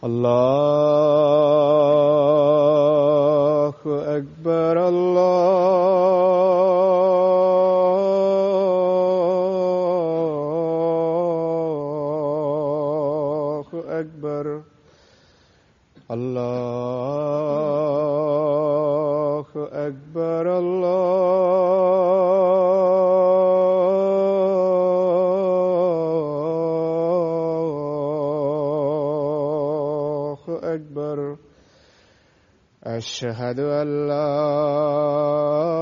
الله أكبر الله أكبر الله أكبر الله أكبر أشهد أن لا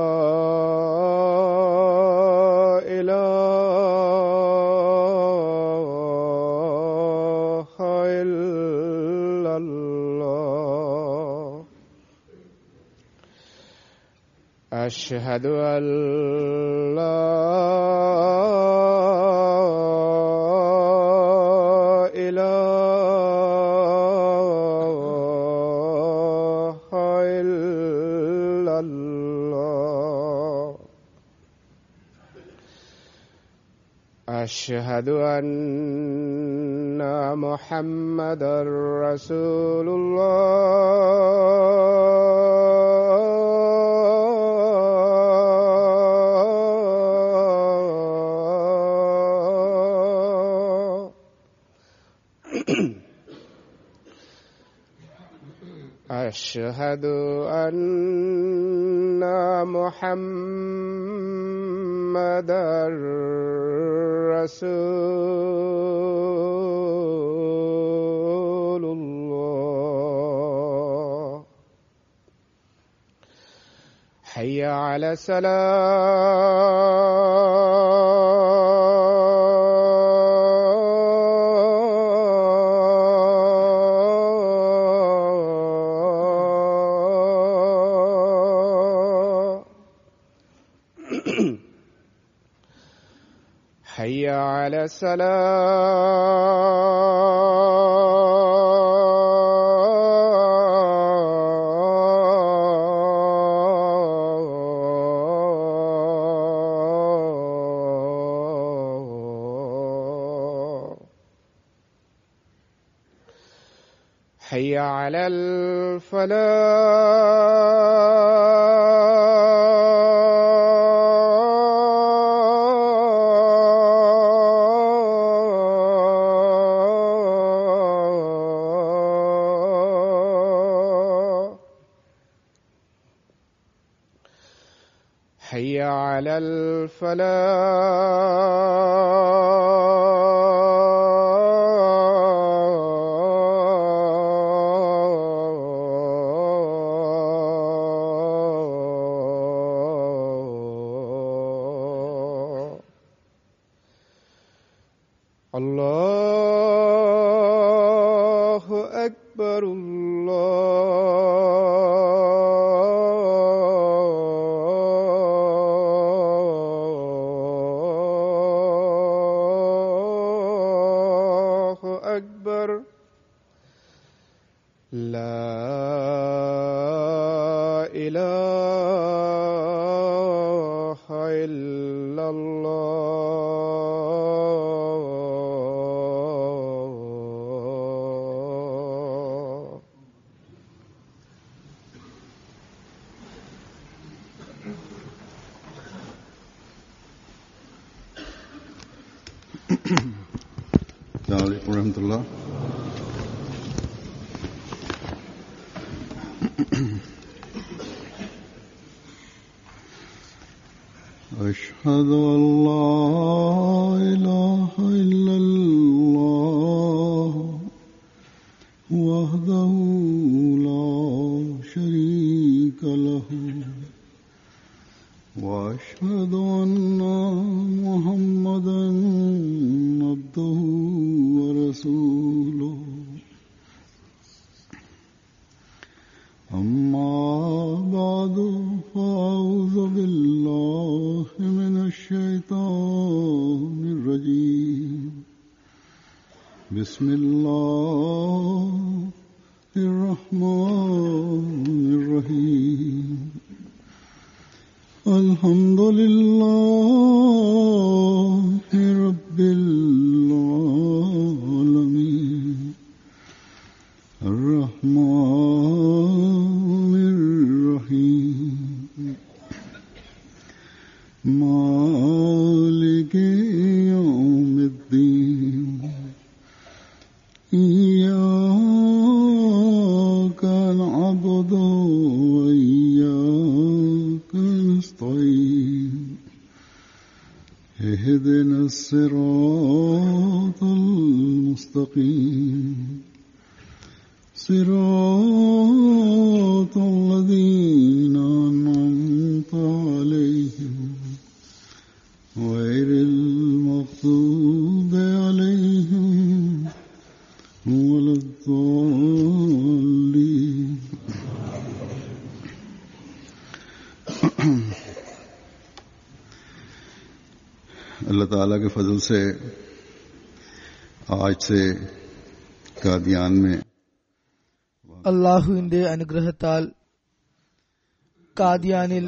إله إلا الله أشهد أن لا إله إلا الله أشهد أن محمدا رسول الله أشهد أن محمدا رسول الله حي على السلام حي على السلام حي على الفلاح حي على الفلاح الله أكبر الله أكبر لا إله إلا الله السلام عليكم ورحمة الله أشهد أن لا إله إلا الله وحده لا شريك له وأشهد أن محمدا عبده ورسوله أما بعد فأعوذ بالله من الشيطان الرجيم بسم الله الرحمن الرحيم الحمد لله رب العالمين نعبد وإياك نستعين اهدنا الصراط المستقيم صراط الذين أنعمت عليهم غير المغضوب عليهم ولا الضالين अल्लाह ताला के फजल से आज से कादियान में അള്ളാഹുവിന്റെ അനുഗ്രഹത്താൽ കാദിയാനിൽ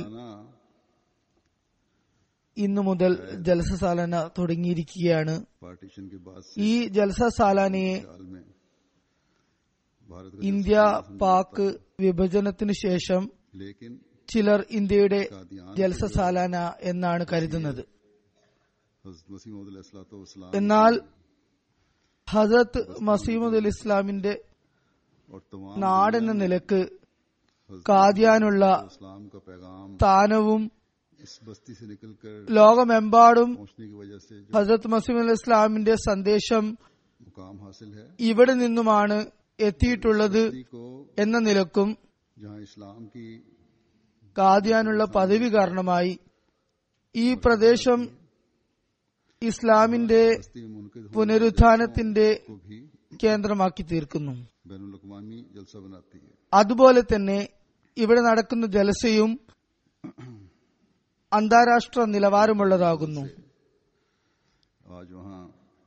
ഇന്നു മുതൽ ജലസ സാലന തുടങ്ങിയിരിക്കുകയാണ് पार्टीशन के बाद से ഈ ജലസ സാലാനയെ साल में भारत का ഇന്ത്യ പാക് വിഭജനത്തിനു ശേഷം लेकिन ചിലർ ഇന്ത്യയുടെ कादियान ജലസ സാലാന എന്നാണ് കരുതുന്നത് हज़रत मसीह मौद अलैहिस्सलाम എന്നാൽ ഹസരത്ത് മസീമുദ് അലി ഇസ്ലാമിന്റെ और तमाम നാടെന്ന നിലക്ക് കാദിയാനുള്ള इस्लाम का पैगाम സ്ഥാനവും इस बस्ती से निकलकर ലോകമെമ്പാടും पहुंचने की वजह से जो ഹസരത്ത് മസീം അലി ഇസ്ലാമിന്റെ സന്ദേശം मुकाम हासिल है ഇവിടെ നിന്നുമാണ് എത്തിയിട്ടുള്ളത് बस्ती को എന്ന നിലക്കും जहां इस्लाम की കാദിയാനുള്ള പദവി കാരണമായി ഈ പ്രദേശം ഇസ്ലാമിന്റെ बस्ती में मुनकिद होने പുനരുത്ഥാനത്തിന്റെ को भी കേന്ദ്രമാക്കി തീർക്കുന്നു बैन अवी जलसा बनाती है അതുപോലെ തന്നെ ഇവിടെ നടക്കുന്ന ജലസയും അന്താരാഷ്ട്ര നിലവാരമുള്ളതാകുന്നു आज वहाँ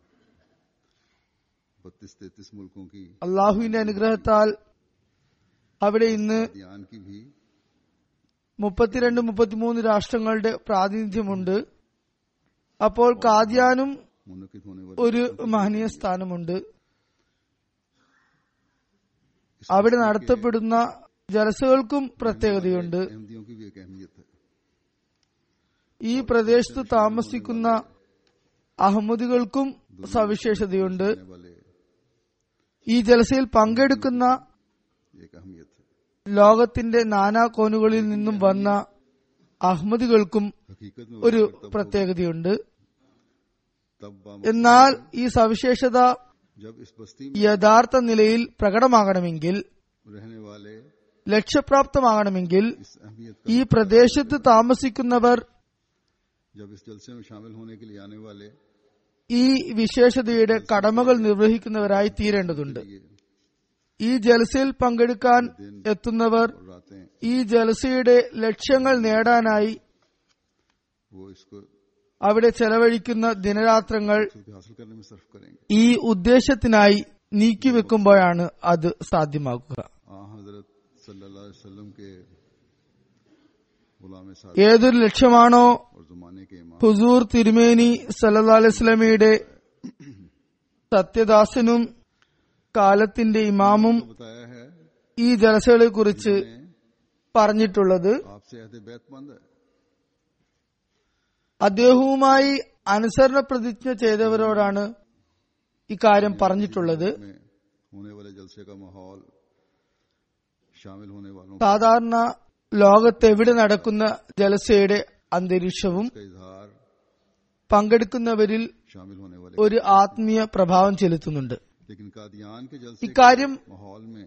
बत्तीस तैतीस मुल्कों की അള്ളാഹുവിന്റെ അനുഗ്രഹത്താൽ അവിടെ ഇന്ന് ध्यान की भी മുപ്പത്തിരണ്ട് മുപ്പത്തിമൂന്ന് രാഷ്ട്രങ്ങളുടെ പ്രാതിനിധ്യമുണ്ട് അപ്പോൾ കാദ്യാനും मुनकिद होने वाली ഒരു മഹനീയ സ്ഥാനമുണ്ട് അവിടെ നടത്തപ്പെടുന്ന ജലസകൾക്കും പ്രത്യേകതയുണ്ട് अहमदियों की भी एक अहमियत है ഈ പ്രദേശത്ത് താമസിക്കുന്ന അഹമ്മദികൾക്കും സവിശേഷതയുണ്ട് आने वाले ഈ ജലസയിൽ പങ്കെടുക്കുന്ന एक अहमियत है ലോകത്തിന്റെ നാനാ കോണുകളിൽ നിന്നും വന്ന അഹമ്മദികൾക്കും हकीकत में ഒരു वाक़ तब പ്രത്യേകതയുണ്ട് तब बाम- എന്നാൽ ഈ സവിശേഷത जब इस बस्ती में യഥാർത്ഥ നിലയിൽ പ്രകടമാകണമെങ്കിൽ रहने वाले ലക്ഷ്യപ്രാപ്തമാകണമെങ്കിൽ इस अहमियत ഈ പ്രദേശത്ത് താമസിക്കുന്നവർ का जब इस जलसे में शामिल होने के लिए आने वाले ഈ വിശേഷതയുടെ കടമകൾ നിർവഹിക്കുന്നവരായി തീരേണ്ടതുണ്ട് ये ഈ ജലസയിൽ പങ്കെടുക്കാൻ എത്തുന്നവർ और रातें ഈ ജലസയുടെ ലക്ഷ്യങ്ങൾ നേടാനായി वो इसको അവിടെ ചെലവഴിക്കുന്ന ദിനരാത്രങ്ങൾ खुद हासिल करने में सर्फ करेंगे ഈ ഉദ്ദേശത്തിനായി നീക്കിവെക്കുമ്പോഴാണ് അത് സാധ്യമാക്കുക आ हजरत सल्लल्लाहु अलैहि वसल्लम के गुलाम साथ ഏതൊരു ലക്ഷ്യമാണോ और जमाने के इमाम ഹുസൂർ തിരുമേനി സല്ലല്ലാഹു അലൈഹി വസല്ലമയുടെ സത്യദാസനും കാലത്തിന്റെ ഇമാമും को बताया है ഈ ജലസകളെ കുറിച്ച് ने പറഞ്ഞിട്ടുള്ളത് आपसे अहद बैतमंद है അദ്ദേഹവുമായി അനുസരണ പ്രതിജ്ഞ ചെയ്തവരോടാണ് ഇക്കാര്യം പറഞ്ഞിട്ടുള്ളത് में होने वाले जलसे का माहौल शामिल होने वालों സാധാരണ ലോകത്തെവിടെ നടക്കുന്ന ജലസയുടെ അന്തരീക്ഷവും का इजहार പങ്കെടുക്കുന്നവരിൽ शामिल होने वाले ഒരു ആത്മീയ പ്രഭാവം ചെലുത്തുന്നുണ്ട് लेकिन कादियान के जलसे ഇക്കാര്യം के माहौल में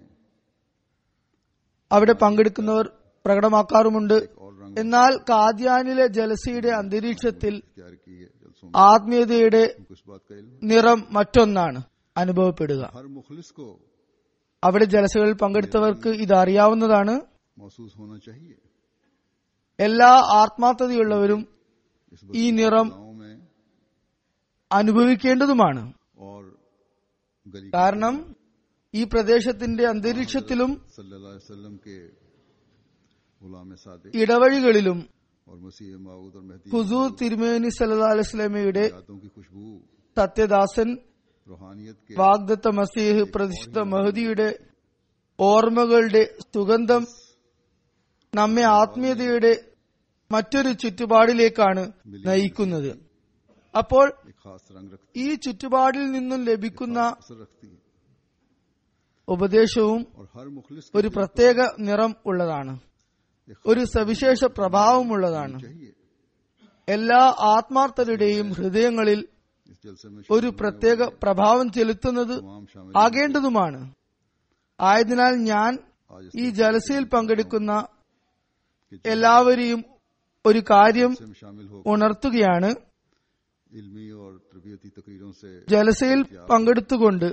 അവിടെ പങ്കെടുക്കുന്നവർ പ്രകടമാക്കാറുമുണ്ട് और रंग എന്നാൽ കാദ്യാനിലെ ജലസയുടെ അന്തരീക്ഷത്തിൽ इख्तियार की है जलसों में ആത്മീയതയുടെ कुछ बात का इल्म നിറം മറ്റൊന്നാണ് അനുഭവപ്പെടുക हर मुखलिस को അവിടെ ജലസകളിൽ പങ്കെടുത്തവർക്ക് ഇത് അറിയാവുന്നതാണ് महसूस होना चाहिए എല്ലാ ആത്മാർത്ഥതയുള്ളവരും इस ഈ നിറം गाँव में അനുഭവിക്കേണ്ടതുമാണ് और गली കാരണം ഈ പ്രദേശത്തിന്റെ അന്തരീക്ഷത്തിലും सल्लल्लाहु अलैहि वसल्लम के गुलाम सादिक ഇടവഴികളിലും और मसीह माऊद और मेहदी ഹുസൂർ തിരുമേനി സല്ലാ അലൈസ്ലമയുടെ यादों की खुशबू സത്യദാസൻ रूहानियत के വാഗ്ദത്ത മസീഹ് പ്രതിഷ്ഠിത മഹദിയുടെ ഓർമ്മകളുടെ സുഗന്ധം നമ്മെ ആത്മീയതയുടെ മറ്റൊരു ചുറ്റുപാടിലേക്കാണ് നയിക്കുന്നത് അപ്പോൾ एक खास रंग रखती ഈ ചുറ്റുപാടിൽ നിന്നും ലഭിക്കുന്ന असर रखती है ഉപദേശവും और हर मुखलिस ഒരു പ്രത്യേക നിറം ഉള്ളതാണ് ഒരു സവിശേഷ പ്രഭാവമുള്ളതാണ് चाहिए എല്ലാ ആത്മാർത്ഥരുടെയും ഹൃദയങ്ങളിൽ इस जलसे में ഒരു പ്രത്യേക പ്രഭാവം ചെലുത്തുന്നത് तमाम शामिल ആകേണ്ടതുമാണ് ആയതിനാൽ ഞാൻ आज ഈ ജലസയിൽ പങ്കെടുക്കുന്ന എല്ലാവരെയും ഒരു കാര്യം जलसे में शामिल हो ഉണർത്തുകയാണ് इल्मी और तरबियती तकरीरों से ജലസയിൽ പങ്കെടുത്തുകൊണ്ട്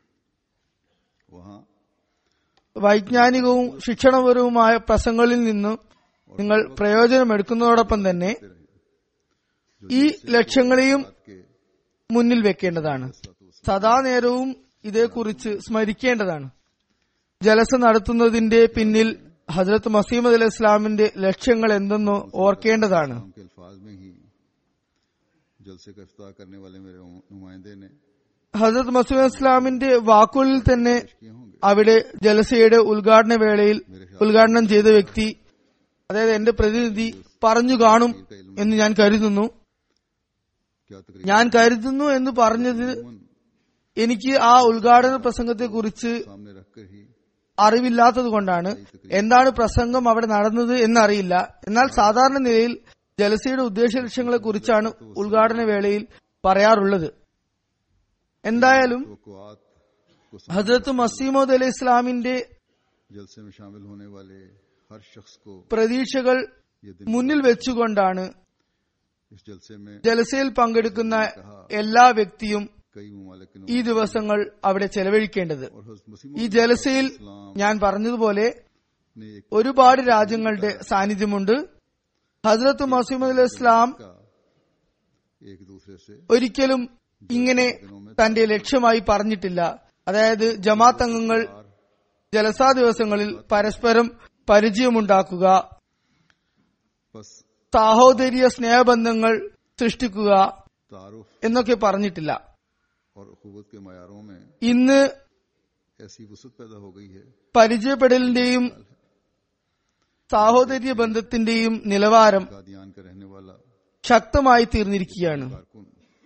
वहाँ വൈജ്ഞാനികവും ശിക്ഷണപരവുമായ പ്രസംഗങ്ങളിൽ നിന്ന് നിങ്ങൾ പ്രയോജനമെടുക്കുന്നതോടൊപ്പം തന്നെ ഈ ലക്ഷ്യങ്ങളെയും के മുന്നിൽ വെക്കേണ്ടതാണ് സദാനേരവും ഇതേക്കുറിച്ച് സ്മരിക്കേണ്ടതാണ് ജലസ നടത്തുന്നതിന്റെ പിന്നിൽ ഹജ്രത്ത് മസീമദ് അലി ഇസ്ലാമിന്റെ ലക്ഷ്യങ്ങൾ എന്തെന്ന് ഓർക്കേണ്ടതാണ് नाम के अल्फाज में ही जलसे का इफ्ताह करने वाले मेरे नुमाइंदे ने ഹജ്രത്ത് മസീമദ് ഇസ്ലാമിന്റെ വാക്കുകളിൽ തന്നെ किए होंगे അവിടെ ജലസയുടെ ഉദ്ഘാടന വേളയിൽ ഉദ്ഘാടനം ചെയ്ത വ്യക്തി അതായത് എന്റെ പ്രതിനിധി പറഞ്ഞു കാണും എന്ന് ഞാൻ കരുതുന്നു क्या तकरीर ഞാൻ കരുതുന്നു എന്ന് പറഞ്ഞത് എനിക്ക് ആ ഉദ്ഘാടന പ്രസംഗത്തെ കുറിച്ച് सामने रखकर ही അറിവില്ലാത്തത് കൊണ്ടാണ് എന്താണ് പ്രസംഗം അവിടെ നടന്നത് എന്നറിയില്ല എന്നാൽ സാധാരണ നിലയിൽ ജലസയുടെ ഉദ്ദേശ ലക്ഷ്യങ്ങളെ കുറിച്ചാണ് ഉദ്ഘാടന വേളയിൽ പറയാറുള്ളത് എന്തായാലും तवक्कुआत को ഹജ്രത്ത് മസീമോദ് അലി ഇസ്ലാമിന്റെ जलसे में शामिल होने वाले हर शख्स को പ്രതീക്ഷകൾ ये दिन മുന്നിൽ വെച്ചുകൊണ്ടാണ് इस जलसे में ജലസയിൽ പങ്കെടുക്കുന്ന എല്ലാ വ്യക്തിയും कई ममालिक के ഈ ദിവസങ്ങൾ അവിടെ ചെലവഴിക്കേണ്ടത് और हज़रत मसीह ഈ ജലസയിൽ ഞാൻ പറഞ്ഞതുപോലെ ने एक ഒരുപാട് രാജ്യങ്ങളുടെ സാന്നിധ്യമുണ്ട് ഹസ്രത്ത് മസീമദ് അലി ഇസ്ലാം का एक दूसरे से ഒരിക്കലും ഇങ്ങനെ തന്റെ ലക്ഷ്യമായി പറഞ്ഞിട്ടില്ല അതായത് ജമാഅത്ത് അംഗങ്ങൾ ജലസാ ദിവസങ്ങളിൽ പരസ്പരം പരിചയമുണ്ടാക്കുക बस സാഹോദര്യ സ്നേഹബന്ധങ്ങൾ സൃഷ്ടിക്കുക तारुफ എന്നൊക്കെ പറഞ്ഞിട്ടില്ല और अखुवत के मैारों में ഇന്ന് ऐसी वसत पैदा हो गई है പരിചയപ്പെടലിന്റെയും സാഹോദര്യ ബന്ധത്തിന്റെയും നിലവാരം कादियान का रहने वाला ശക്തമായി തീർന്നിരിക്കുകയാണ് कारकुन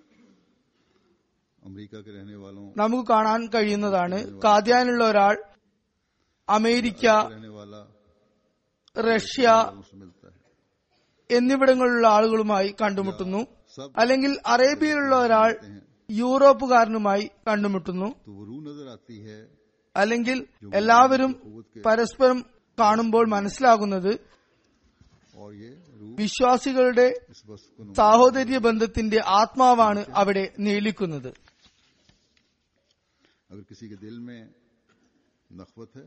अमेरिका के रहने वालों നമുക്ക് കാണാൻ കഴിയുന്നതാണ് കാദ്യാനുള്ള ഒരാൾ അമേരിക്ക रहने वाला റഷ്യ से मिलता है എന്നിവിടങ്ങളിലുള്ള ആളുകളുമായി കണ്ടുമുട്ടുന്നു सब അല്ലെങ്കിൽ അറേബ്യയിലുള്ള ഒരാൾ യൂറോപ്പുകാരനുമായി കണ്ടുമുട്ടുന്നു तो वो रूह नजर आती है അല്ലെങ്കിൽ എല്ലാവരും പരസ്പരം കാണുമ്പോൾ മനസ്സിലാകുന്നത് और ये रूह വിശ്വാസികളുടെ इस वस्त को नुमा- സാഹോദര്യ ബന്ധത്തിന്റെ ആത്മാവാണ് അവിടെ നീളിക്കുന്നത് अगर किसी के दिल में नखवत है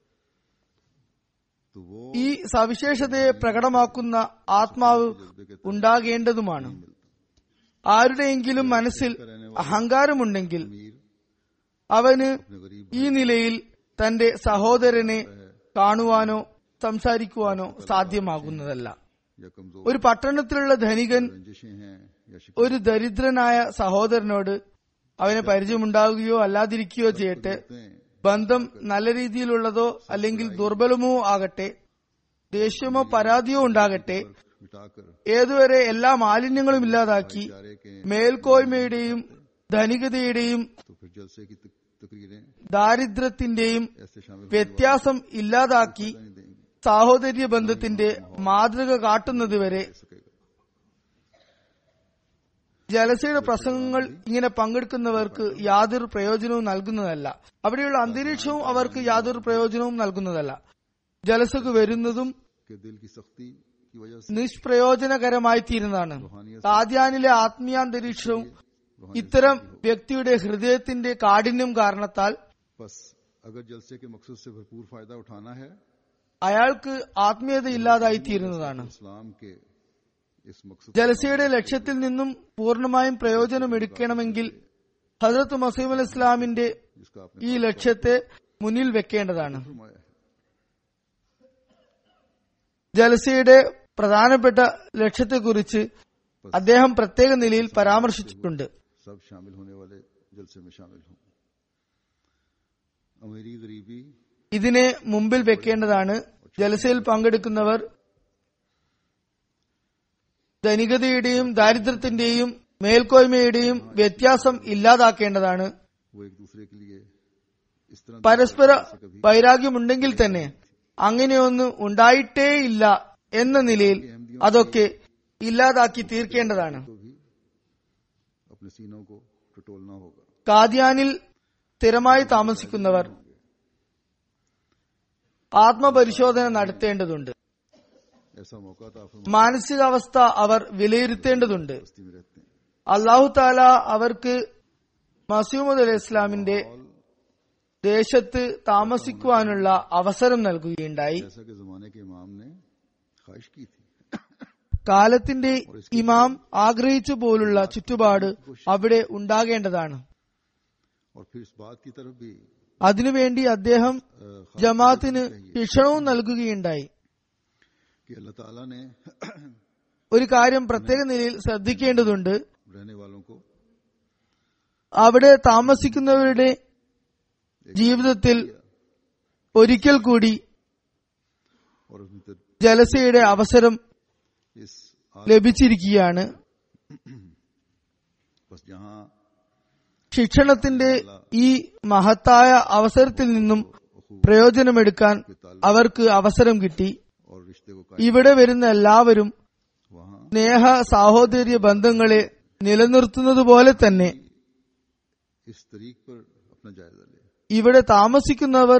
तो वो ഈ സവിശേഷതയെ പ്രകടമാക്കുന്ന ആത്മാവ് ഉണ്ടാകേണ്ടതുമാണ് ആരുടെയെങ്കിലും മനസ്സിൽ അഹങ്കാരമുണ്ടെങ്കിൽ अमीर അവന് अपने गरीब ഈ നിലയിൽ തന്റെ സഹോദരനെ കാണുവാനോ സംസാരിക്കുവാനോ സാധ്യമാകുന്നതല്ല या कमजोर ഒരു പട്ടണത്തിലുള്ള ധനികൻ रंजिशें हैं या शिकवे ഒരു ദരിദ്രനായ സഹോദരനോട് അവനെ പരിചയമുണ്ടാവുകയോ അല്ലാതിരിക്കുകയോ ചെയ്യട്ടെ हैं ബന്ധം നല്ല രീതിയിലുള്ളതോ അല്ലെങ്കിൽ ദുർബലമോ ആകട്ടെ ദേഷ്യമോ പരാതിയോ ഉണ്ടാകട്ടെ मिटाकर ഏതുവരെ എല്ലാ മാലിന്യങ്ങളും ഇല്ലാതാക്കി चारे के മേൽക്കോയ്മയുടെയും ധനികതയുടെയും तो फिर जलसे की तक- तकरीरें ദാരിദ്ര്യത്തിന്റെയും ऐसे शामिल വ്യത്യാസം ഇല്ലാതാക്കി नहीं देंगे സാഹോദര്യ ബന്ധത്തിന്റെ മാതൃക കാട്ടുന്നതുവരെ सकेगा ജലസയുടെ പ്രസംഗങ്ങൾ ഇങ്ങനെ പങ്കെടുക്കുന്നവർക്ക് യാതൊരു പ്രയോജനവും നൽകുന്നതല്ല അവിടെയുള്ള അന്തരീക്ഷവും അവർക്ക് യാതൊരു പ്രയോജനവും നൽകുന്നതല്ല ജലസക്ക് വരുന്നതും कि दिल की सख्ती की वजह से നിഷ്പ്രയോജനകരമായി തീരുന്നതാണ് കാദ്യാനിലെ ആത്മീയാന്തരീക്ഷവും ഇത്തരം വ്യക്തിയുടെ ഹൃദയത്തിന്റെ കാഠിന്യം കാരണത്താൽ बस अगर जलसे के मकसद से भरपूर फायदा उठाना है അയാൾക്ക് ആത്മീയത ഇല്ലാതായി തീരുന്നതാണ് इस्लाम के इस मकसद ജലസയുടെ ലക്ഷ്യത്തിൽ നിന്നും പൂർണ്ണമായും പ്രയോജനമെടുക്കണമെങ്കിൽ ഹസരത്ത് മസീം അൽ ഇസ്ലാമിന്റെ जिसका आपने ഈ ലക്ഷ്യത്തെ മുന്നിൽ വെക്കേണ്ടതാണ് फरमाया है ജലസയുടെ പ്രധാനപ്പെട്ട ലക്ഷ്യത്തെക്കുറിച്ച് അദ്ദേഹം പ്രത്യേക നിലയിൽ പരാമർശിച്ചിട്ടുണ്ട് सब शामिल होने वाले जलसे में शामिल हों अमीरी गरीबी ഇതിനെ മുമ്പിൽ വെക്കേണ്ടതാണ് ജലസയിൽ പങ്കെടുക്കുന്നവർ ധനികതയുടെയും इस तरह പരസ്പര വൈരാഗ്യമുണ്ടെങ്കിൽ തന്നെ അങ്ങനെയൊന്നും ഉണ്ടായിട്ടേയില്ല എന്ന നിലയിൽ അതൊക്കെ ഇല്ലാതാക്കി തീർക്കേണ്ടതാണ് को भी अपने सीनों को टटोलना होगा കാദ്യാനിൽ സ്ഥിരമായി താമസിക്കുന്നവർ ആത്മപരിശോധന നടത്തേണ്ടതുണ്ട് ऐसा मौका था आप മാനസികാവസ്ഥ അവർ വിലയിരുത്തേണ്ടതുണ്ട് बस्ती में रहते हैं അള്ളാഹു താല അവർക്ക് മസീമുദ് അലൈഹി ഇസ്ലാമിന്റെ ദേശത്ത് താമസിക്കുവാനുള്ള അവസരം നൽകുകയുണ്ടായി जैसा कि जमाने के इमाम ने ख्वाहिश की थी കാലത്തിന്റെ ഇമാം ആഗ്രഹിച്ചു പോലുള്ള ചുറ്റുപാട് അവിടെ ഉണ്ടാകേണ്ടതാണ് और फिर इस बात की तरफ भी അതിനുവേണ്ടി അദ്ദേഹം अ, खास ജമാഅത്തിന് ശിക്ഷണവും നൽകുകയുണ്ടായി कि अल्लाह ताला ने ഒരു കാര്യം പ്രത്യേക നിലയിൽ ശ്രദ്ധിക്കേണ്ടതുണ്ട് रहने वालों को അവിടെ താമസിക്കുന്നവരുടെ ജീവിതത്തിൽ ഒരിക്കൽ കൂടി और अपनी तर- ജലസയുടെ അവസരം इस आ- ലഭിച്ചിരിക്കുകയാണ് बस जहाँ ശിക്ഷണത്തിന്റെ ഈ മഹത്തായ അവസരത്തിൽ നിന്നും പ്രയോജനമെടുക്കാൻ അവർക്ക് അവസരം കിട്ടി और रिश्ते को ഇവിടെ വരുന്ന എല്ലാവരും कायम वहाँ സ്നേഹ സാഹോദര്യ ബന്ധങ്ങളെ നിലനിർത്തുന്നത് പോലെ തന്നെ इस तरीक पर अपना जायजा ले ഇവിടെ താമസിക്കുന്നവർ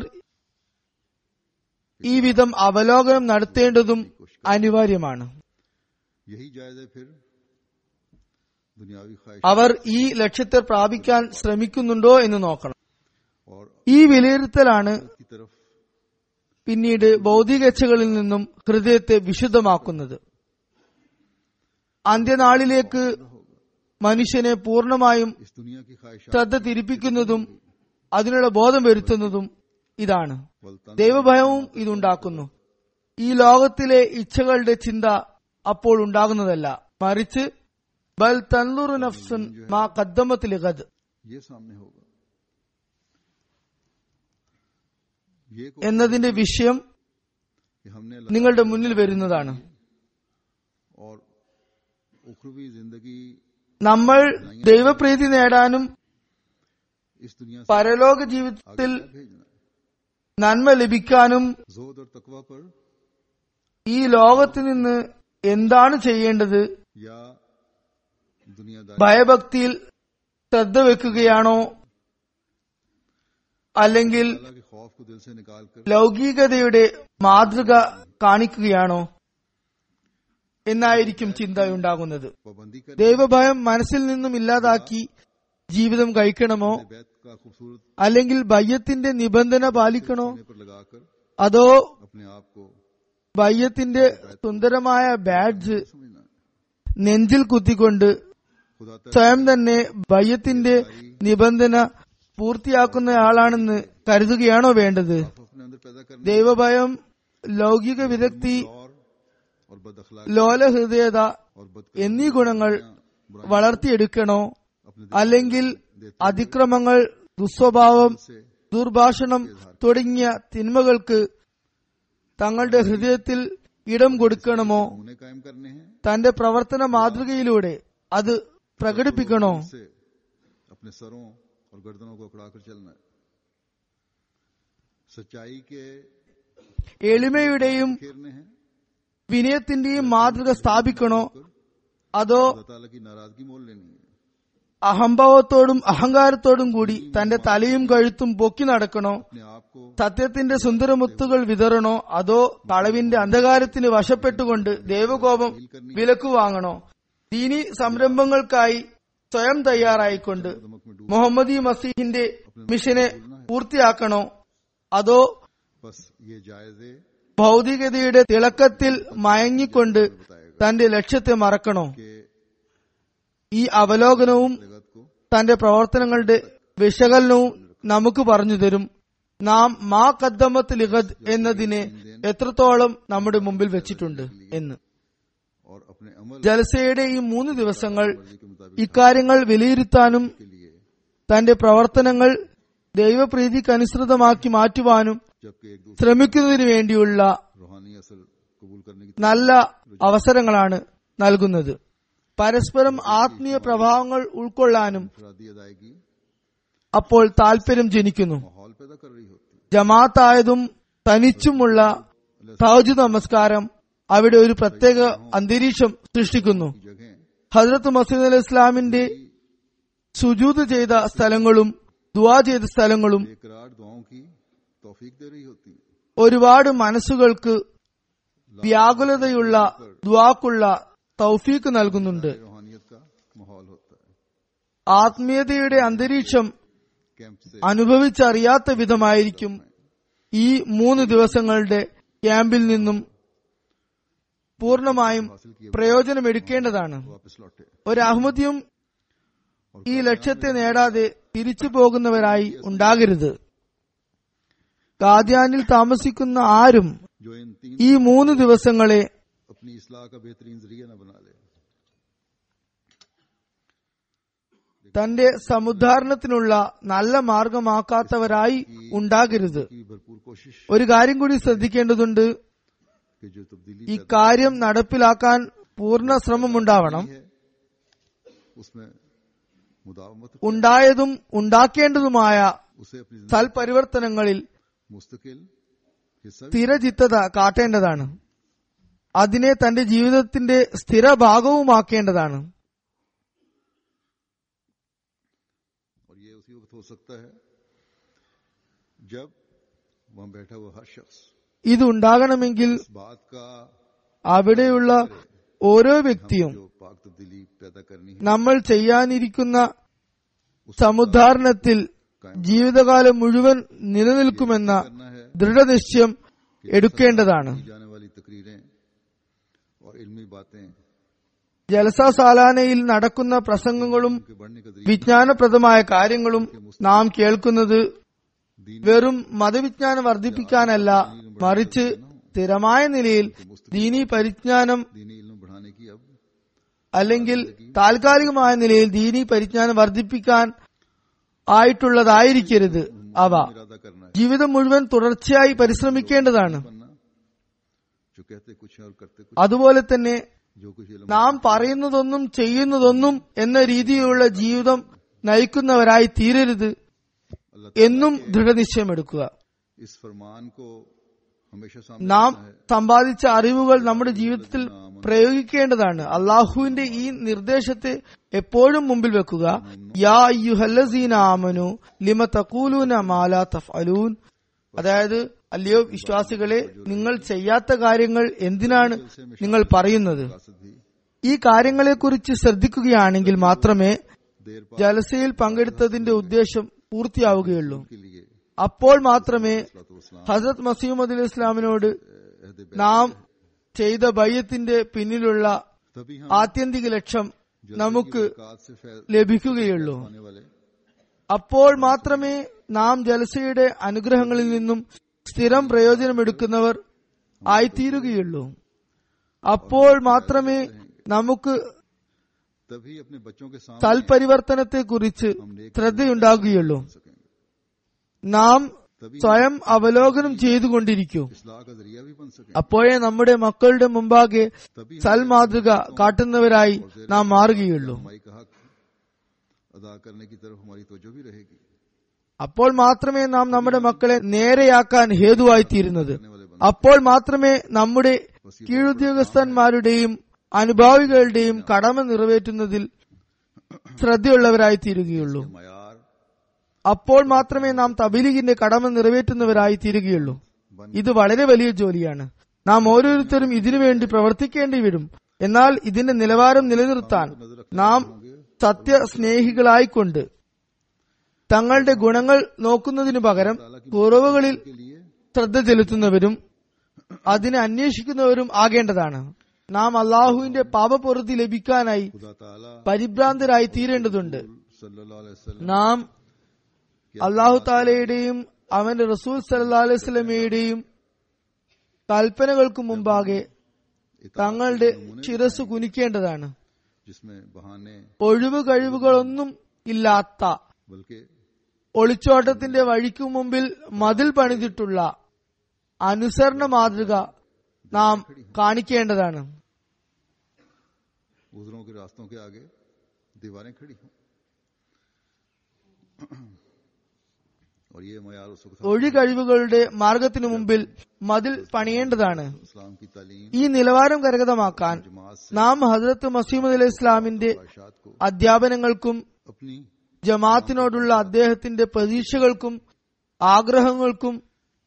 ഈ വിധം അവലോകനം നടത്തേണ്ടതും അനിവാര്യമാണ് यही जायजा फिर दुनियावी ख्वाहिश അവർ ഈ ലക്ഷ്യത്തെ പ്രാപിക്കാൻ ശ്രമിക്കുന്നുണ്ടോ എന്ന് നോക്കണം और ഈ വിലയിരുത്തലാണ് की तरफ പിന്നീട് ഭൗതികച്ഛകളിൽ നിന്നും ഹൃദയത്തെ വിശുദ്ധമാക്കുന്നത് അന്ത്യനാളിലേക്ക് മനുഷ്യനെ പൂർണ്ണമായും इस दुनिया की ख्वाहिश ശ്രദ്ധ തിരിപ്പിക്കുന്നതും അതിനുള്ള ബോധം വരുത്തുന്നതും ഇതാണ് ദൈവഭയവും ഇതുണ്ടാക്കുന്നു ഈ ലോകത്തിലെ ഇച്ഛകളുടെ ചിന്ത അപ്പോൾ ഉണ്ടാകുന്നതല്ല മറിച്ച് ബൽ തന്നുറു നഫ്സുൻ മാ കദ്ദമത്തിൽ ഗദ് ये सामने होगा ये को എന്നതിന്റെ വിഷയം कि हमने നിങ്ങളുടെ മുന്നിൽ വരുന്നതാണ് और उखरवी जिंदगी നമ്മൾ ദൈവപ്രീതി നേടാനും इस दुनिया से പരലോക ജീവിതത്തിൽ आगे भेजना നന്മ ലഭിക്കാനും जोद और तकवा पर ഈ ലോകത്ത് നിന്ന് എന്താണ് ചെയ്യേണ്ടത് या दुनियादारी ഭയഭക്തിയിൽ ശ്രദ്ധ വെക്കുകയാണോ അല്ലെങ്കിൽ अल्लाह के खौफ को दिल से निकाल कर ലൗകികതയുടെ മാതൃക കാണിക്കുകയാണോ എന്നായിരിക്കും ചിന്തയുണ്ടാകുന്നത് पाबंदी कर ദൈവഭയം മനസ്സിൽ നിന്നും ഇല്ലാതാക്കി ജീവിതം കഴിക്കണമോ बैत का खूबसूरत അല്ലെങ്കിൽ ബയ്യത്തിന്റെ നിബന്ധന പാലിക്കണോ सीने पर लगाकर അതോ अपने आप को ബയ്യത്തിന്റെ സുന്ദരമായ ബാഡ്ജ് समझना നെഞ്ചിൽ കുത്തിക്കൊണ്ട് खुदा तक സ്വയം തന്നെ ബയ്യത്തിന്റെ നിബന്ധന പൂർത്തിയാക്കുന്നയാളാണെന്ന് കരുതുകയാണോ വേണ്ടത് अपने अंदर पैदा करने ദൈവഭയം ലൗകിക വിദഗ്ധി और और बदअखलाक ലോലഹൃദയത और बद എന്നീ ഗുണങ്ങൾ വളർത്തിയെടുക്കണോ അല്ലെങ്കിൽ അതിക്രമങ്ങൾ ദുസ്വഭാവം से ദുർഭാഷണം തുടങ്ങിയ തിന്മകൾക്ക് തങ്ങളുടെ ഹൃദയത്തിൽ ഇടം കൊടുക്കണമോ उन्हें कायम करने हैं തന്റെ പ്രവർത്തന മാതൃകയിലൂടെ അത് പ്രകടിപ്പിക്കണോ से अपने सरों और गर्दनों को अकड़ा कर चलना है सच्चाई के എളിമയുടെയും घेरने हैं വിനയത്തിന്റെയും മാതൃക സ്ഥാപിക്കണോ അതോ खुदा ताला की नाराजगी मोल लेनी है അഹംഭാവത്തോടും അഹങ്കാരത്തോടും കൂടി തന്റെ തലയും കഴുത്തും പൊക്കി നടക്കണോ अपने आप को സത്യത്തിന്റെ സുന്ദരമുത്തുകൾ വിതറണോ അതോ കളവിന്റെ അന്ധകാരത്തിന് വശപ്പെട്ടുകൊണ്ട് ദൈവകോപം വിലക്കു വാങ്ങണോ ദീനി സംരംഭങ്ങൾക്കായി സ്വയം തയ്യാറായിക്കൊണ്ട് दमक में डूब മുഹമ്മദി മസീഹിന്റെ മിഷനെ പൂർത്തിയാക്കണോ അതോ बस ये जायजे ഭൗതികതയുടെ തിളക്കത്തിൽ മയങ്ങിക്കൊണ്ട് തന്റെ ലക്ഷ്യത്തെ മറക്കണോ के ഈ അവലോകനവും जगत को തന്റെ പ്രവർത്തനങ്ങളുടെ വിശകലനവും നമുക്ക് പറഞ്ഞു തരും നാം മാ കദ്ദമത്ത് ലിഖദ് എന്നതിനെ എത്രത്തോളം നമ്മുടെ മുമ്പിൽ വെച്ചിട്ടുണ്ട് എന്ന് और अपने अमल ജലസയുടെ ഈ മൂന്ന് ദിവസങ്ങൾ मर्जी के मुताबिक ഇക്കാര്യങ്ങൾ വിലയിരുത്താനും के लिए തന്റെ പ്രവർത്തനങ്ങൾ ദൈവപ്രീതിക്കനുസൃതമാക്കി മാറ്റുവാനും जबकि एक दूसरे ശ്രമിക്കുന്നതിനു വേണ്ടിയുള്ള रूहानी असर कबूल करने की നല്ല അവസരങ്ങളാണ് നൽകുന്നത് പരസ്പരം ആത്മീയ പ്രഭാവങ്ങൾ ഉൾക്കൊള്ളാനും अफरादी अदायगी അപ്പോൾ താല്പര്യം ജനിക്കുന്നു माहौल पैदा कर रही होती ജമാഅത്തായതും തനിച്ചുമുള്ള തഹജ് നമസ്കാരം അവിടെ ഒരു പ്രത്യേക അന്തരീക്ഷം സൃഷ്ടിക്കുന്നു की जगह ഹജ്രത്ത് മസീദ് അലി ഇസ്ലാമിന്റെ സുജൂത് ചെയ്ത സ്ഥലങ്ങളും ദുവാ ചെയ്ത സ്ഥലങ്ങളും बेकरार दुआओं की तौफीक दे रही होती है ഒരുപാട് മനസ്സുകൾക്ക് വ്യാകുലതയുള്ള ദ്വാക്കുള്ള തൗഫീക്ക് നൽകുന്നുണ്ട് रूहानियत का माहौल होता है ആത്മീയതയുടെ അന്തരീക്ഷം कैंप से അനുഭവിച്ചറിയാത്ത വിധമായിരിക്കും ഈ മൂന്ന് ദിവസങ്ങളുടെ ക്യാമ്പിൽ നിന്നും പൂർണ്ണമായും പ്രയോജനമെടുക്കേണ്ടതാണ് वापस लौटे ഒരു അഹമ്മദിയും ഈ ലക്ഷ്യത്തെ നേടാതെ തിരിച്ചു പോകുന്നവരായി ഉണ്ടാകരുത് കാദ്യാനിൽ താമസിക്കുന്ന ആരും जो इन तीन ഈ മൂന്ന് ദിവസങ്ങളെ अपनी इसलाह का बेहतरीन जरिया न बना ले തന്റെ സമുദ്ധാരണത്തിനുള്ള നല്ല മാർഗമാക്കാത്തവരായി ഉണ്ടാകരുത് की भरपूर कोशिश ഒരു കാര്യം കൂടി ശ്രദ്ധിക്കേണ്ടതുണ്ട് कि जो तब्दीली ഈ കാര്യം നടപ്പിലാക്കാൻ പൂർണ്ണ ശ്രമമുണ്ടാവണം है उसमें मुदावमत ഉണ്ടായതും ഉണ്ടാക്കേണ്ടതുമായ उसे अपनी जिंदगी സൽപരിവർത്തനങ്ങളിൽ मुस्तकिल हिस्सा भी സ്ഥിരചിത്തത കാട്ടേണ്ടതാണ് അതിനെ തന്റെ ജീവിതത്തിന്റെ സ്ഥിരഭാഗവുമാക്കേണ്ടതാണ് और ये उसी वक्त हो सकता है जब वहां बैठा हुआ हर शख्स ഇത് ഉണ്ടാകണമെങ്കിൽ इस बात का അവിടെയുള്ള ഓരോ വ്യക്തിയും जो पाक तब्दीली पैदा करनी है നമ്മൾ ചെയ്യാനിരിക്കുന്ന സമുദ്ധാരണത്തിൽ ജീവിതകാലം മുഴുവൻ നിലനിൽക്കുമെന്ന करना है ദൃഢനിശ്ചയം എടുക്കേണ്ടതാണ് की जाने वाली तकरीरें और इल्मी बातें ജലസ സാലാനയിൽ നടക്കുന്ന പ്രസംഗങ്ങളും के बढ़ने का दरिया വിജ്ഞാനപ്രദമായ കാര്യങ്ങളും നാം കേൾക്കുന്നത് വെറും മതവിജ്ഞാനം വർദ്ധിപ്പിക്കാനല്ല മറിച്ച് സ്ഥിരമായ നിലയിൽ ദീനി പരിജ്ഞാനം दीनी इल्म बढ़ाने की अब അല്ലെങ്കിൽ താൽക്കാലികമായ നിലയിൽ ദീനി പരിജ്ഞാനം വർദ്ധിപ്പിക്കാൻ ആയിട്ടുള്ളതായിരിക്കരുത് അവ इरादा करना है ജീവിതം മുഴുവൻ തുടർച്ചയായി പരിശ്രമിക്കേണ്ടതാണ് बनना जो कहते कुछ है और करते कुछ അതുപോലെ തന്നെ जो कुछ इल्म നാം പറയുന്നതൊന്നും ചെയ്യുന്നതൊന്നും എന്ന രീതിയിലുള്ള ജീവിതം നയിക്കുന്നവരായി തീരരുത് अल्लाह എന്നും ദൃഢനിശ്ചയമെടുക്കുക इस फरमान को हमेशा सामने നാം रखना है സമ്പാദിച്ച അറിവുകൾ നമ്മുടെ ജീവിതത്തിൽ പ്രയോഗിക്കേണ്ടതാണ് അള്ളാഹുവിന്റെ ഈ നിർദ്ദേശത്തെ എപ്പോഴും മുമ്പിൽ വെക്കുക യാ അയ്യുഹല്ലസീന ആമനു ലിമ തഖൂലൂന മാലാ തഫ്അലൂൻ അതായത് അല്ലയോ വിശ്വാസികളെ നിങ്ങൾ ചെയ്യാത്ത കാര്യങ്ങൾ എന്തിനാണ് നിങ്ങൾ പറയുന്നത് कासद भी ഈ കാര്യങ്ങളെക്കുറിച്ച് ശ്രദ്ധിക്കുകയാണെങ്കിൽ മാത്രമേ देर पा ജലസയിൽ പങ്കെടുത്തതിന്റെ ഉദ്ദേശം പൂർത്തിയാവുകയുള്ളൂ के लिए അപ്പോൾ മാത്രമേ इस्लाम ഹസരത് മസീമദ് അലി ഇസ്ലാമിനോട് अहद നാം ചെയ്ത ബയ്യത്തിന്റെ പിന്നിലുള്ള तभी हम ആത്യന്തിക ലക്ഷ്യം നമുക്ക് कात से फैल ലഭിക്കുകയുള്ളൂ पाने वाले അപ്പോൾ മാത്രമേ നാം ജലസയുടെ അനുഗ്രഹങ്ങളിൽ നിന്നും സ്ഥിരം പ്രയോജനമെടുക്കുന്നവർ ആയിത്തീരുകയുള്ളൂ അപ്പോൾ മാത്രമേ നമുക്ക് तभी अपने बच्चों के सामने സൽപരിവർത്തനത്തെക്കുറിച്ച് ശ്രദ്ധയുണ്ടാകുകയുള്ളൂ सकेंगे നാം സ്വയം അവലോകനം ചെയ്തുകൊണ്ടിരിക്കൂ इस्लाह का जरिया भी बन सके അപ്പോഴേ നമ്മുടെ മക്കളുടെ മുമ്പാകെ तभी സൽമാതൃക കാട്ടുന്നവരായി നാം മാറുകയുള്ളൂ हमारी का हक अदा करने की तरफ हमारी तवज्जो भी रहेगी അപ്പോൾ മാത്രമേ നാം നമ്മുടെ മക്കളെ നേരെയാക്കാൻ ഹേതുവായിത്തീരുന്നത് അപ്പോൾ മാത്രമേ നമ്മുടെ കീഴുദ്യോഗസ്ഥന്മാരുടെയും അനുഭാവികളുടെയും കടമ നിറവേറ്റുന്നതിൽ ശ്രദ്ധയുള്ളവരായി തീരുകയുള്ളൂ मयार അപ്പോൾ മാത്രമേ നാം തബീലിഗിന്റെ കടമ നിറവേറ്റുന്നവരായി തീരുകയുള്ളൂ ഇത് വളരെ വലിയ ജോലിയാണ് നാം ഓരോരുത്തരും ഇതിനുവേണ്ടി പ്രവർത്തിക്കേണ്ടി വരും എന്നാൽ ഇതിന്റെ നിലവാരം നിലനിർത്താൻ നാം സത്യസ്നേഹികളായിക്കൊണ്ട് തങ്ങളുടെ ഗുണങ്ങൾ നോക്കുന്നതിനു പകരം കുറവുകളിൽ के लिए ശ്രദ്ധ ചെലുത്തുന്നവരും അതിനെ അന്വേഷിക്കുന്നവരും ആകേണ്ടതാണ് നാം അള്ളാഹുവിന്റെ പാപപൊറുതി ലഭിക്കാനായി खुदा ताला പരിഭ്രാന്തരായി തീരേണ്ടതുണ്ട് सल्लल्लाहु अलैहि वसल्लम നാം അള്ളാഹു താലയുടെയും അവന്റെ റസൂൽ സല്ലാ അലൈഹി സ്വലമയുടെയും കൽപ്പനകൾക്ക് മുമ്പാകെ തങ്ങളുടെ ശിരസ് കുനിക്കേണ്ടതാണ് जिसमें बहाने ഒഴിവ് കഴിവുകളൊന്നും ഇല്ലാത്ത बल्कि ഒളിച്ചോട്ടത്തിന്റെ വഴിക്കു മുമ്പിൽ മതിൽ പണിതിട്ടുള്ള അനുസരണ മാതൃക നാം കാണിക്കേണ്ടതാണ് उजरों के रास्तों के आगे दीवारें खड़ी हों और ये मैार उस वक्त ഒഴികഴിവുകളുടെ മാർഗത്തിനു മുമ്പിൽ മതിൽ പണിയേണ്ടതാണ് इस्लाम की तालीम ഈ നിലവാരം കരഗതമാക്കാൻ जमात से നാം ഹജറത്ത് മസീമദ് അലൈഹി ഇസ്ലാമിന്റെ ख्वाहिशात को അധ്യാപനങ്ങൾക്കും अपनी ജമാഅത്തിനോടുള്ള അദ്ദേഹത്തിന്റെ പ്രതീക്ഷകൾക്കും ആഗ്രഹങ്ങൾക്കും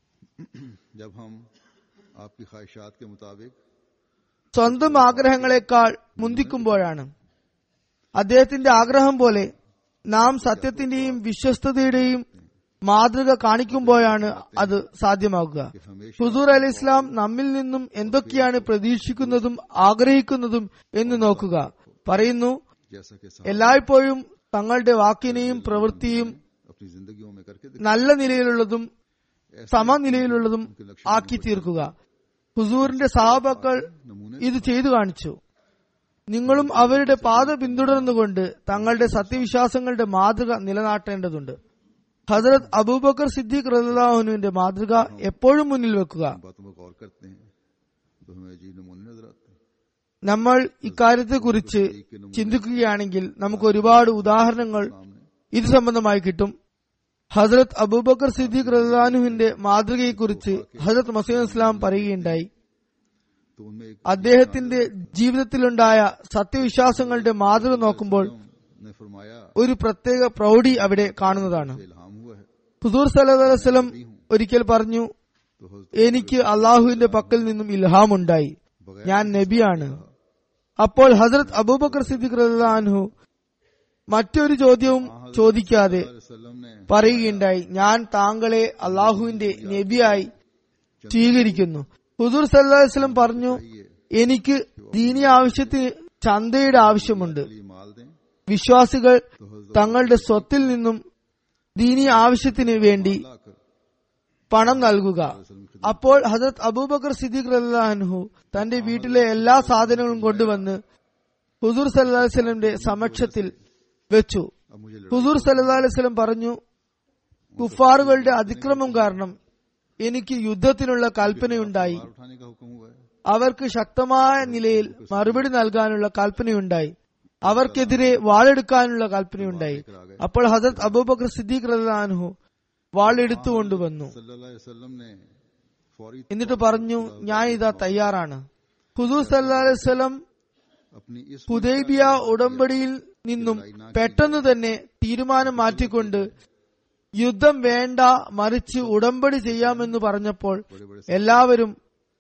जब हम आपकी ख्वाहिशात के मुताबिक സ്വന്തം ആഗ്രഹങ്ങളെക്കാൾ മുന്തിക്കുമ്പോഴാണ് അദ്ദേഹത്തിന്റെ ആഗ്രഹം പോലെ നാം സത്യത്തിന്റെയും വിശ്വസ്തതയുടെയും മാതൃക കാണിക്കുമ്പോഴാണ് അത് സാധ്യമാകുക कि हमेशा ഹുസൂർ അലി ഇസ്ലാം നമ്മിൽ നിന്നും എന്തൊക്കെയാണ് പ്രതീക്ഷിക്കുന്നതും ആഗ്രഹിക്കുന്നതും എന്ന് നോക്കുക പറയുന്നു जैसा कि साहब എല്ലായ്പ്പോഴും തങ്ങളുടെ വാക്കിനെയും പ്രവൃത്തിയും अपनी जिंदगियों में करके നല്ല നിലയിലുള്ളതും സമനിലയിലുള്ളതും ആക്കി തീർക്കുക ഹുസൂറിന്റെ സഹാബാക്കൾ नमूने ഇത് ചെയ്തു കാണിച്ചു നിങ്ങളും അവരുടെ പാത പിന്തുടർന്നുകൊണ്ട് തങ്ങളുടെ സത്യവിശ്വാസങ്ങളുടെ മാതൃക നിലനാട്ടേണ്ടതുണ്ട് ഹസരത് അബൂബക്കർ സിദ്ദീഖ് റഹുവിന്റെ മാതൃക എപ്പോഴും മുന്നിൽ വെക്കുക इन बातों पर गौर करते हैं तो हमें अजीब नमूने नजर आते हैं നമ്മൾ ഇക്കാര്യത്തെക്കുറിച്ച് ചിന്തിക്കുകയാണെങ്കിൽ നമുക്ക് ഒരുപാട് ഉദാഹരണങ്ങൾ सामने ഇത് സംബന്ധമായി കിട്ടും ഹസരത് അബൂബക്കർ സിദ്ദീഖ് റഹ്ലാനുവിന്റെ മാതൃകയെക്കുറിച്ച് ഹസരത് മസീദ് ഇസ്ലാം പറയുകയുണ്ടായി तो उनमें एक അദ്ദേഹത്തിന്റെ ജീവിതത്തിലുണ്ടായ സത്യവിശ്വാസങ്ങളുടെ മാതൃക നോക്കുമ്പോൾ ने फरमाया ഒരു പ്രത്യേക പ്രൗഢി അവിടെ കാണുന്നതാണ് से इल्हाम हुआ है ഹുദൂർ സല്ലല്ലാഹു അലൈഹി വസല്ലം ഒരിക്കൽ പറഞ്ഞു तो हजरत എനിക്ക് അള്ളാഹുവിന്റെ പക്കൽ നിന്നും ഇൽഹാം ഉണ്ടായി ഞാൻ നബിയാണ് അപ്പോൾ ഹസരത് അബൂബക്കർ സിദ്ദീഖ് റഹ്ലാൻഹു മറ്റൊരു ചോദ്യവും ചോദിക്കാതെ वसल्लम ने പറയുകയുണ്ടായി ഞാൻ താങ്കളെ അള്ളാഹുവിന്റെ നബിയായി സ്വീകരിക്കുന്നു ഹുദൂർ സല്ലല്ലാഹു അലൈഹി വസല്ലം പറഞ്ഞു എനിക്ക് ദീനി ആവശ്യത്തിന് ചന്തയുടെ ആവശ്യമുണ്ട് ये माल दें വിശ്വാസികൾ तो हजरत തങ്ങളുടെ സ്വത്തിൽ നിന്നും ദീനി ആവശ്യത്തിന് വേണ്ടി लाकर പണം നൽകുക അപ്പോൾ ഹജരത് അബൂബക്കർ സിദ്ദീഖ് റഹ്ലാൻഹു തന്റെ വീട്ടിലെ എല്ലാ സാധനങ്ങളും കൊണ്ടുവന്ന് ഹുസൂർ സല്ലല്ലാഹു അലൈഹി വസല്ലമയുടെ സമക്ഷത്തിൽ വെച്ചു अब मुझे लड़ा ഹുസൂർ സല്ലല്ലാഹു അലൈഹി വസല്ലം പറഞ്ഞു കുഫാറുകളുടെ അതിക്രമം കാരണം എനിക്ക് യുദ്ധത്തിനുള്ള കൽപ്പനയുണ്ടായി मार उठाने का हुक्म हुआ है അവർക്ക് ശക്തമായ നിലയിൽ മറുപടി നൽകാനുള്ള കൽപ്പനയുണ്ടായി അവർക്കെതിരെ വാളെടുക്കാനുള്ള കൽപ്പനയുണ്ടായി അപ്പോൾ ഹസരത് അബൂബക്കർ സിദ്ദീഖ് റഹ്ലാൻഹു വാളെടുത്തു കൊണ്ടുവന്നു सल्लल्लाहु अलैहि वसल्लम ने फौरी എന്നിട്ട് പറഞ്ഞു ഞാൻ ഇതാ തയ്യാറാണ് ഹുദൂർ സല്ലല്ലാഹു അലൈഹി വസല്ലം अपनी इस ഹുദൈബിയ ഉടമ്പടിയിൽ നിന്നും പെട്ടെന്ന് തന്നെ തീരുമാനം മാറ്റിക്കൊണ്ട് യുദ്ധം വേണ്ട മറിച്ച് ഉടമ്പടി ചെയ്യാമെന്ന് പറഞ്ഞപ്പോൾ എല്ലാവരും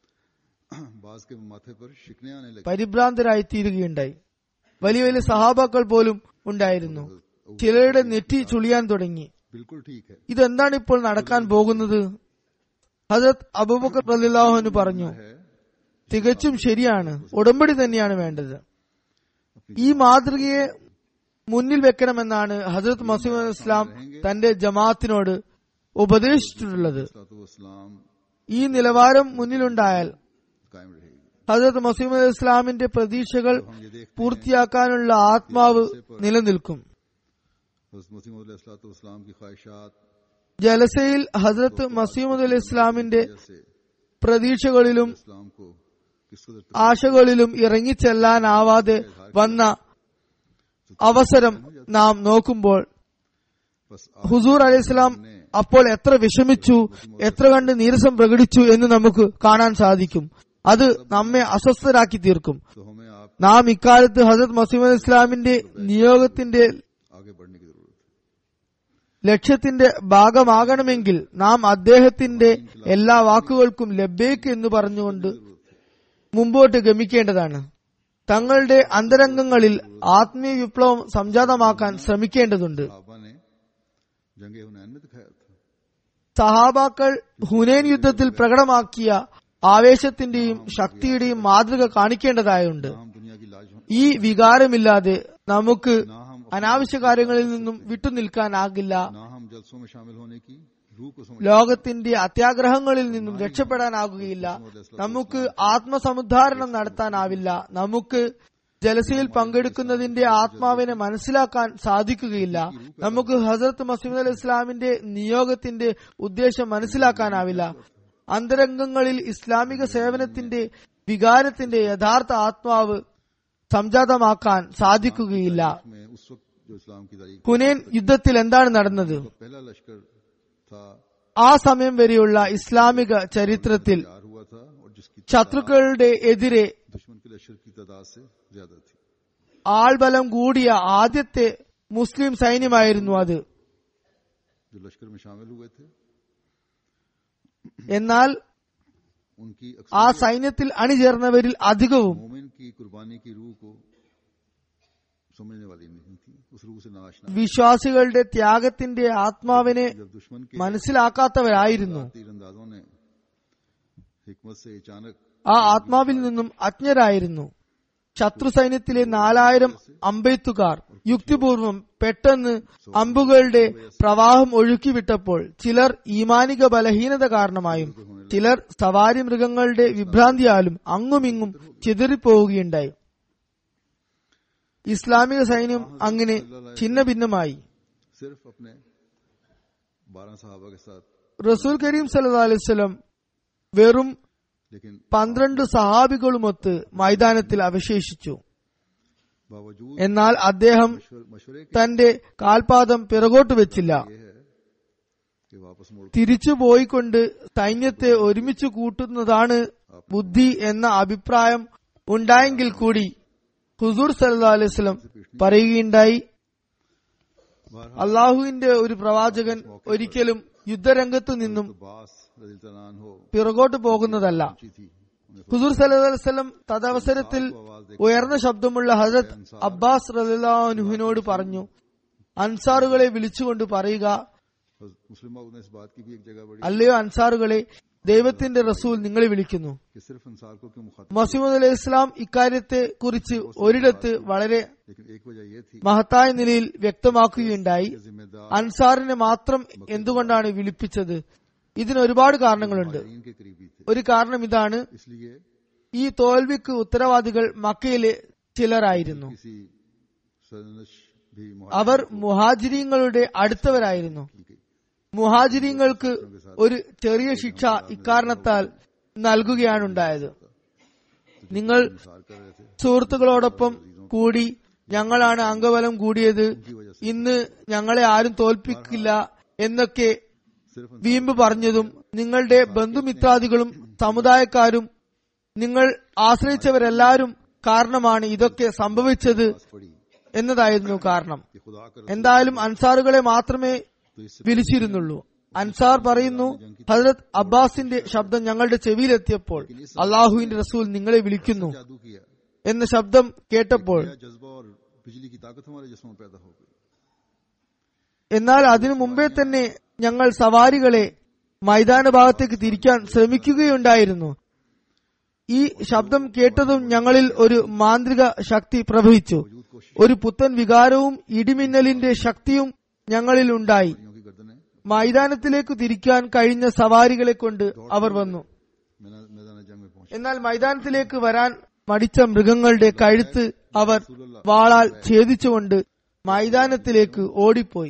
बाज के माथे पर शिकने आने लगे പരിഭ്രാന്തരായി തീരുകയുണ്ടായി വലിയ വലിയ സഹാബാക്കൾ പോലും ഉണ്ടായിരുന്നു ചിലരുടെ നെറ്റി ചുളിയാൻ തുടങ്ങി बिल्कुल ठीक है ഇതെന്താണ് ഇപ്പോൾ നടക്കാൻ പോകുന്നത് ഹജരത് അബൂബക്കർ റലില്ലാഹുന് പറഞ്ഞു है തികച്ചും ശരിയാണ് ഉടമ്പടി തന്നെയാണ് വേണ്ടത് ഈ മാതൃകയെ മുന്നിൽ വെക്കണമെന്നാണ് ഹജരത് മസീമ് ഇസ്ലാം തന്റെ ജമാഅത്തിനോട് ഉപദേശിച്ചിട്ടുള്ളത് इस्लाम ഈ നിലവാരം മുന്നിലുണ്ടായാൽ कायम रहेगी ഹജരത് മസീമ് ഇസ്ലാമിന്റെ പ്രതീക്ഷകൾ हम ये देखते പൂർത്തിയാക്കാനുള്ള ആത്മാവ് നിലനിൽക്കും हजरत मसीह इस्लाम की ख्वाहिशात ജലസയിൽ ഹജരത്ത് മസീമുദ് അലി ഇസ്ലാമിന്റെ जैसे പ്രതീക്ഷകളിലും इस्लाम को किस कदर ആശകളിലും ഇറങ്ങിച്ചെല്ലാനാവാതെ വന്ന അവസരം നാം നോക്കുമ്പോൾ बस ഹുസൂർ അലൈഹി ഇസ്ലാം അപ്പോൾ എത്ര വിഷമിച്ചു എത്ര കണ്ട് നീരസം പ്രകടിച്ചു എന്ന് നമുക്ക് കാണാൻ സാധിക്കും അത് നമ്മെ അസ്വസ്ഥരാക്കി തീർക്കും तो हमें आप നാം ഇക്കാലത്ത് ഹസരത് മസീമദ് ഇസ്ലാമിന്റെ നിയോഗത്തിന്റെ आगे बढ़ने की जरूरत है ലക്ഷ്യത്തിന്റെ ഭാഗമാകണമെങ്കിൽ നാം അദ്ദേഹത്തിന്റെ എല്ലാ വാക്കുകൾക്കും ലബ്ബേക്ക് എന്ന് പറഞ്ഞുകൊണ്ട് മുമ്പോട്ട് ഗമിക്കേണ്ടതാണ് തങ്ങളുടെ അന്തരംഗങ്ങളിൽ ആത്മീയ വിപ്ലവം സംജാതമാക്കാൻ ശ്രമിക്കേണ്ടതുണ്ട് साहबा ने जंगे हुनैन में दिखाया था സഹാബാക്കൾ ഹുനൈൻ യുദ്ധത്തിൽ പ്രകടമാക്കിയ ആവേശത്തിന്റെയും ശക്തിയുടെയും മാതൃക കാണിക്കേണ്ടതായുണ്ട് ना हम दुनिया की लाज हो ഈ വികാരമില്ലാതെ നമുക്ക് ना हम അനാവശ്യ കാര്യങ്ങളിൽ നിന്നും വിട്ടുനിൽക്കാനാകില്ല ना हम जलसों में शामिल होने की रूह को समझ ലോകത്തിന്റെ അത്യാഗ്രഹങ്ങളിൽ നിന്നും രക്ഷപ്പെടാനാകുകയില്ല നമുക്ക് ആത്മസമുദ്ധാരണം നടത്താനാവില്ല നമുക്ക് ജലസയിൽ പങ്കെടുക്കുന്നതിന്റെ ആത്മാവിനെ മനസ്സിലാക്കാൻ സാധിക്കുകയില്ല നമുക്ക് ഹസരത്ത് മസീമദ് അലി ഇസ്ലാമിന്റെ നിയോഗത്തിന്റെ ഉദ്ദേശം മനസ്സിലാക്കാനാവില്ല അന്തരംഗങ്ങളിൽ ഇസ്ലാമിക സേവനത്തിന്റെ വികാരത്തിന്റെ യഥാർത്ഥ ആത്മാവ് സംജാതമാക്കാൻ സാധിക്കുകയില്ല में उस वक्त जो इस्लाम की तारीख ഹുനൈൻ യുദ്ധത്തിൽ എന്താണ് നടന്നത് का पहला लश्कर था ആ സമയം വരെയുള്ള ഇസ്ലാമിക ചരിത്രത്തിൽ तैयार हुआ था और जिसकी ശത്രുക്കളുടെ എതിരെ दुश्मन के लश्कर की तादाद से ज्यादा थी ആൾബലം കൂടിയ ആദ്യത്തെ മുസ്ലിം സൈന്യമായിരുന്നു അത് जो लश्कर में शामिल हुए थे എന്നാൽ उनकी ആ अक्सर സൈന്യത്തിൽ അണിചേർന്നവരിൽ അധികവും मोमिन की कुर्बानी की रूह को समझने वाली नहीं थी उस रूह से नाशना വിശ്വാസികളുടെ ത്യാഗത്തിന്റെ ആത്മാവിനെ जब दुश्मन के മനസ്സിലാക്കാത്തവരായിരുന്നു तीरंदाजों ने हिकमत से अचानक ആ ആത്മാവിൽ നിന്നും അജ്ഞരായിരുന്നു ശത്രു സൈന്യത്തിലെ നാലായിരം അമ്പെയ്ത്തുകാർ യുക്തിപൂർവം പെട്ടെന്ന് അമ്പുകളുടെ പ്രവാഹം ഒഴുക്കിവിട്ടപ്പോൾ ചിലർ ഈമാനിക ബലഹീനത കാരണമായും ചിലർ സവാരി മൃഗങ്ങളുടെ വിഭ്രാന്തിയാലും അങ്ങുമിങ്ങും ചിതറിപ്പോവുകയുണ്ടായി ഇസ്ലാമിക സൈന്യം അങ്ങനെ ഛിന്ന ഭിന്നമായി सिर्फ अपने बारह साहबा के साथ റസൂൽ കരീം സല്ലല്ലാഹു അലൈഹി വസല്ലം വെറും लेकिन പന്ത്രണ്ട് സഹാബികളുമൊത്ത് മൈതാനത്തിൽ അവശേഷിച്ചു बावजूद എന്നാൽ അദ്ദേഹം मशवर- मशवरे के തന്റെ കാൽപാദം പിറകോട്ട് വെച്ചില്ല ये है कि वापस मुड़ തിരിച്ചു പോയിക്കൊണ്ട് സൈന്യത്തെ ഒരുമിച്ച് കൂട്ടുന്നതാണ് ബുദ്ധി എന്ന അഭിപ്രായം ഉണ്ടായെങ്കിൽ കൂടി ഹുസൂർ സല്ലാ അലൈവലം പറയുകയുണ്ടായി बहरहाल അള്ളാഹുവിന്റെ ഒരു പ്രവാചകൻ ഒരിക്കലും യുദ്ധരംഗത്തു നിന്നും बास रजी तलान हो പിറകോട്ട് പോകുന്നതല്ല ऊंची थी उन्हें ഹുസൂർ സല്ലാ अലൈവലം തദവസരത്തിൽ ഉയർന്ന ശബ്ദമുള്ള ഹസരത് അബ്ബാസ് റലിനോട് പറഞ്ഞു അൻസാറുകളെ വിളിച്ചുകൊണ്ട് പറയുക मुस्लिम ने इस बात की भी एक जगह बड़ी അല്ലയോ അൻസാറുകളെ ദൈവത്തിന്റെ റസൂൽ നിങ്ങളെ വിളിക്കുന്നു कि सिर्फ अंसार को क्यों मुखातिब മസീമദ് അലൈഹി ഇസ്ലാം ഇക്കാര്യത്തെ കുറിച്ച് ഒരിടത്ത് വളരെ लेकिन एक वजह ये थी മഹത്തായ നിലയിൽ വ്യക്തമാക്കുകയുണ്ടായി कि जिम्मेदार അൻസാറിനെ മാത്രം എന്തുകൊണ്ടാണ് വിളിപ്പിച്ചത് ഇതിന് ഒരുപാട് കാരണങ്ങളുണ്ട് इन के करीबी थे ഒരു കാരണം ഇതാണ് इसलिए ഈ തോൽവിക്ക് ഉത്തരവാദികൾ മക്കയിലെ ചിലരായിരുന്നു किसी सरनश भी അവർ മുഹാജിരീങ്ങളുടെ അടുത്തവരായിരുന്നു की गई മുഹാജിരീങ്ങൾക്ക് ഒരു ചെറിയ ശിക്ഷ ഇക്കാരണത്താൽ നൽകുകയാണുണ്ടായത് നിങ്ങൾ इंसार कर रहे थे സുഹൃത്തുക്കളോടൊപ്പം കൂടി ഞങ്ങളാണ് അംഗബലം കൂടിയത് ഇന്ന് ഞങ്ങളെ ആരും തോൽപ്പിക്കില്ല എന്നൊക്കെ सिर्फ വീമ്പ് പറഞ്ഞതും നിങ്ങളുടെ ബന്ധുമിത്രാദികളും സമുദായക്കാരും നിങ്ങൾ ആശ്രയിച്ചവരെല്ലാരും കാരണമാണ് ഇതൊക്കെ സംഭവിച്ചത് पास पड़ी എന്നതായിരുന്നു കാരണം कि खुदा कर എന്തായാലും അൻസാറുകളെ മാത്രമേ तो इससे വിളിച്ചിരുന്നുള്ളൂ അൻസാർ പറയുന്നു ഹജരത് അബ്ബാസിന്റെ ശബ്ദം ഞങ്ങളുടെ ചെവിയിലെത്തിയപ്പോൾ അള്ളാഹുവിന്റെ റസൂൽ നിങ്ങളെ വിളിക്കുന്നു जादू किया എന്ന ശബ്ദം കേട്ടപ്പോൾ क्या जज्बा और बिजली की ताकत हमारे जिसमों में पैदा हो गई എന്നാൽ അതിനു മുമ്പേ തന്നെ ഞങ്ങൾ സവാരികളെ മൈതാന ഭാഗത്തേക്ക് തിരിക്കാൻ ശ്രമിക്കുകയുണ്ടായിരുന്നു ഈ ശബ്ദം കേട്ടതും ഞങ്ങളിൽ ഒരു മാന്ത്രിക ശക്തി പ്രവഹിച്ചു ഒരു പുത്തൻ വികാരവും ഇടിമിന്നലിന്റെ ശക്തിയും ഞങ്ങളിൽ ഉണ്ടായി परियों की गर्दनें മൈതാനത്തിലേക്ക് തിരിക്കാൻ കഴിഞ്ഞ സവാരികളെ കൊണ്ട് അവർ വന്നു मैदान मैदान जंग में पहुंचे എന്നാൽ മൈതാനത്തിലേക്ക് വരാൻ മടിച്ച മൃഗങ്ങളുടെ കഴുത്ത് അവർ വാളാൽ ഛേദിച്ചുകൊണ്ട് മൈതാനത്തിലേക്ക് ഓടിപ്പോയി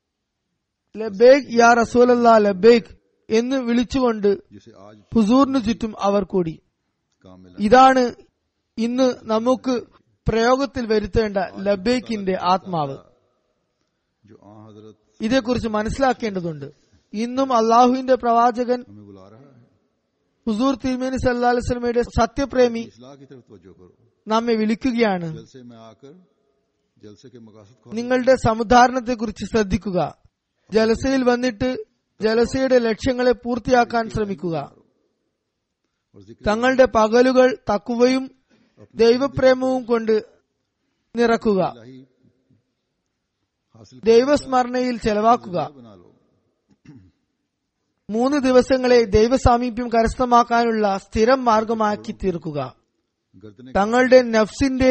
ലബേഗ് യാ റസൂലല്ലാ ലബേഗ് എന്ന് വിളിച്ചുകൊണ്ട് जिसे आज ഹുസൂറിനു ചുറ്റും അവർ കൂടി काम मिला ഇതാണ് ഇന്ന് നമുക്ക് പ്രയോഗത്തിൽ വരുത്തേണ്ട ലബേക്കിന്റെ ആത്മാവ് जो आ हजरत ഇതേക്കുറിച്ച് മനസ്സിലാക്കേണ്ടതുണ്ട് ഇന്നും അള്ളാഹുവിന്റെ പ്രവാചകൻ हमें बुला रहा है ഹുസൂർ തിരുമേനി സല്ലാ അലൈസ്മയുടെ സത്യപ്രേമി इसलाह की तरफ तवज्जो करो നമ്മെ വിളിക്കുകയാണ് जलसे में आकर जलसे के मकासद को നിങ്ങളുടെ സമുദ്ധാരണത്തെക്കുറിച്ച് ശ്രദ്ധിക്കുക ജലസയിൽ വന്നിട്ട് ജലസയുടെ ലക്ഷ്യങ്ങളെ പൂർത്തിയാക്കാൻ ശ്രമിക്കുക और जिक्र തങ്ങളുടെ പകലുകൾ തക്കുവയും ദൈവപ്രേമവും കൊണ്ട് നിറക്കുക इलाही हासिल ദൈവസ്മരണയിൽ ചെലവാക്കുക बना लो മൂന്ന് ദിവസങ്ങളെ ദൈവസാമീപ്യം കരസ്ഥമാക്കാനുള്ള സ്ഥിരം മാർഗമാക്കി തീർക്കുക गर्दने തങ്ങളുടെ നഫ്സിന്റെ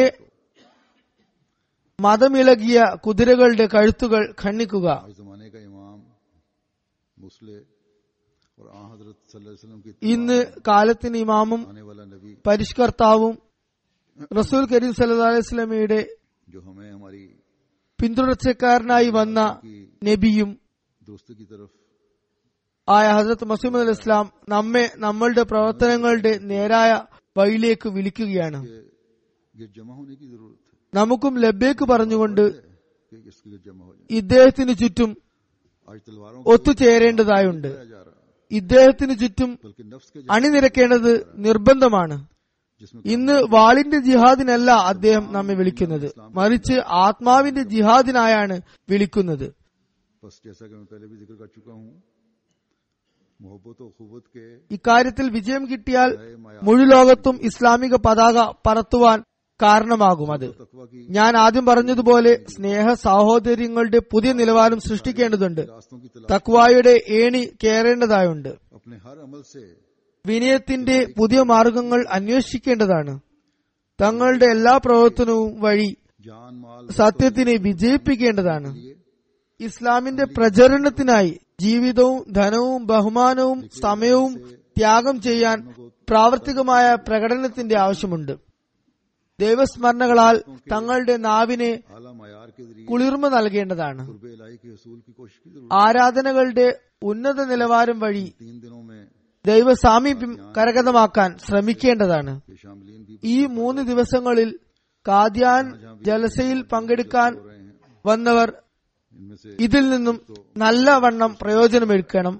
മതമിളകിയ കുതിരകളുടെ കഴുത്തുകൾ ഖണ്ഡിക്കുക आज जमाने का इमाम मुसले और आ हजरत सल्लल्लाहु अलैहि वसल्लम की ഇന്ന് കാലത്തിന് ഇമാമും आने वाला नबी പരിഷ്കർത്താവും റസൂൽ കരീം സല്ലല്ലാഹു അലൈഹി വസല്ലമയുടെ जो हमें हमारी പിന്തുടർച്ചക്കാരനായി വന്ന നബിയും दोस्त की तरफ ആയ ഹസരത്ത് മസീമദ് അലി ഇസ്ലാം നമ്മെ നമ്മളുടെ പ്രവർത്തനങ്ങളുടെ നേരായ വഴിയിലേക്ക് വിളിക്കുകയാണ് के गिर जमा होने की जरूरत है നമുക്കും ലബ്ബേക്ക് പറഞ്ഞുകൊണ്ട് कि इसके गिर जमा हो जाए ഇദ്ദേഹത്തിന് ചുറ്റും आज तलवारों ഒത്തുചേരേണ്ടതായുണ്ട് किया जा रहा ഇദ്ദേഹത്തിന് ചുറ്റും बल्कि नफ्स के അണിനിരക്കേണ്ടത് നിർബന്ധമാണ് जिसमें ഇന്ന് വാളിന്റെ ജിഹാദിനല്ല അദ്ദേഹം നമ്മെ വിളിക്കുന്നത് മറിച്ച് ആത്മാവിന്റെ ജിഹാദിനായാണ് വിളിക്കുന്നത് बस जैसा कि मैं पहले भी जिक्र कर चुका हूँ मोहब्बत और खुबत के ഇക്കാര്യത്തിൽ വിജയം കിട്ടിയാൽ മുഴുലോകത്തും ഇസ്ലാമിക പതാക പറത്തുവാൻ കാരണമാകും അത് तकवा की ഞാൻ ആദ്യം പറഞ്ഞതുപോലെ സ്നേഹ സാഹോദര്യങ്ങളുടെ പുതിയ നിലവാരം സൃഷ്ടിക്കേണ്ടതുണ്ട് रास्तों की तलाश തക്വായുടെ ഏണി കയറേണ്ടതായുണ്ട് अपने हर अमल से വിനയത്തിന്റെ പുതിയ മാർഗങ്ങൾ അന്വേഷിക്കേണ്ടതാണ് തങ്ങളുടെ എല്ലാ പ്രവർത്തനവും വഴി जान माल സത്യത്തിനെ വിജയിപ്പിക്കേണ്ടതാണ് लिए ഇസ്ലാമിന്റെ പ്രചരണത്തിനായി ജീവിതവും ധനവും ബഹുമാനവും സമയവും ത്യാഗം ചെയ്യാൻ പ്രാവർത്തികമായ പ്രകടനത്തിന്റെ ആവശ്യമുണ്ട് ദൈവസ്മരണകളാൽ തങ്ങളുടെ നാവിനെ आला मयार के जरिए കുളിർമ നൽകേണ്ടതാണ് कुर्ब इलाही के हसूल की कोशिश की जरूरत ആരാധനകളുടെ ഉന്നത നിലവാരം വഴി तीन दिनों में ദൈവ സാമീപ്യം കരഗതമാക്കാൻ ശ്രമിക്കേണ്ടതാണ് ये शामिलीन भी ഈ മൂന്ന് ദിവസങ്ങളിൽ കാദ്യാൻ ജലസയിൽ പങ്കെടുക്കാൻ हो रहे हैं വന്നവർ इनमें से ഇതിൽ നിന്നും നല്ലവണ്ണം പ്രയോജനമെടുക്കണം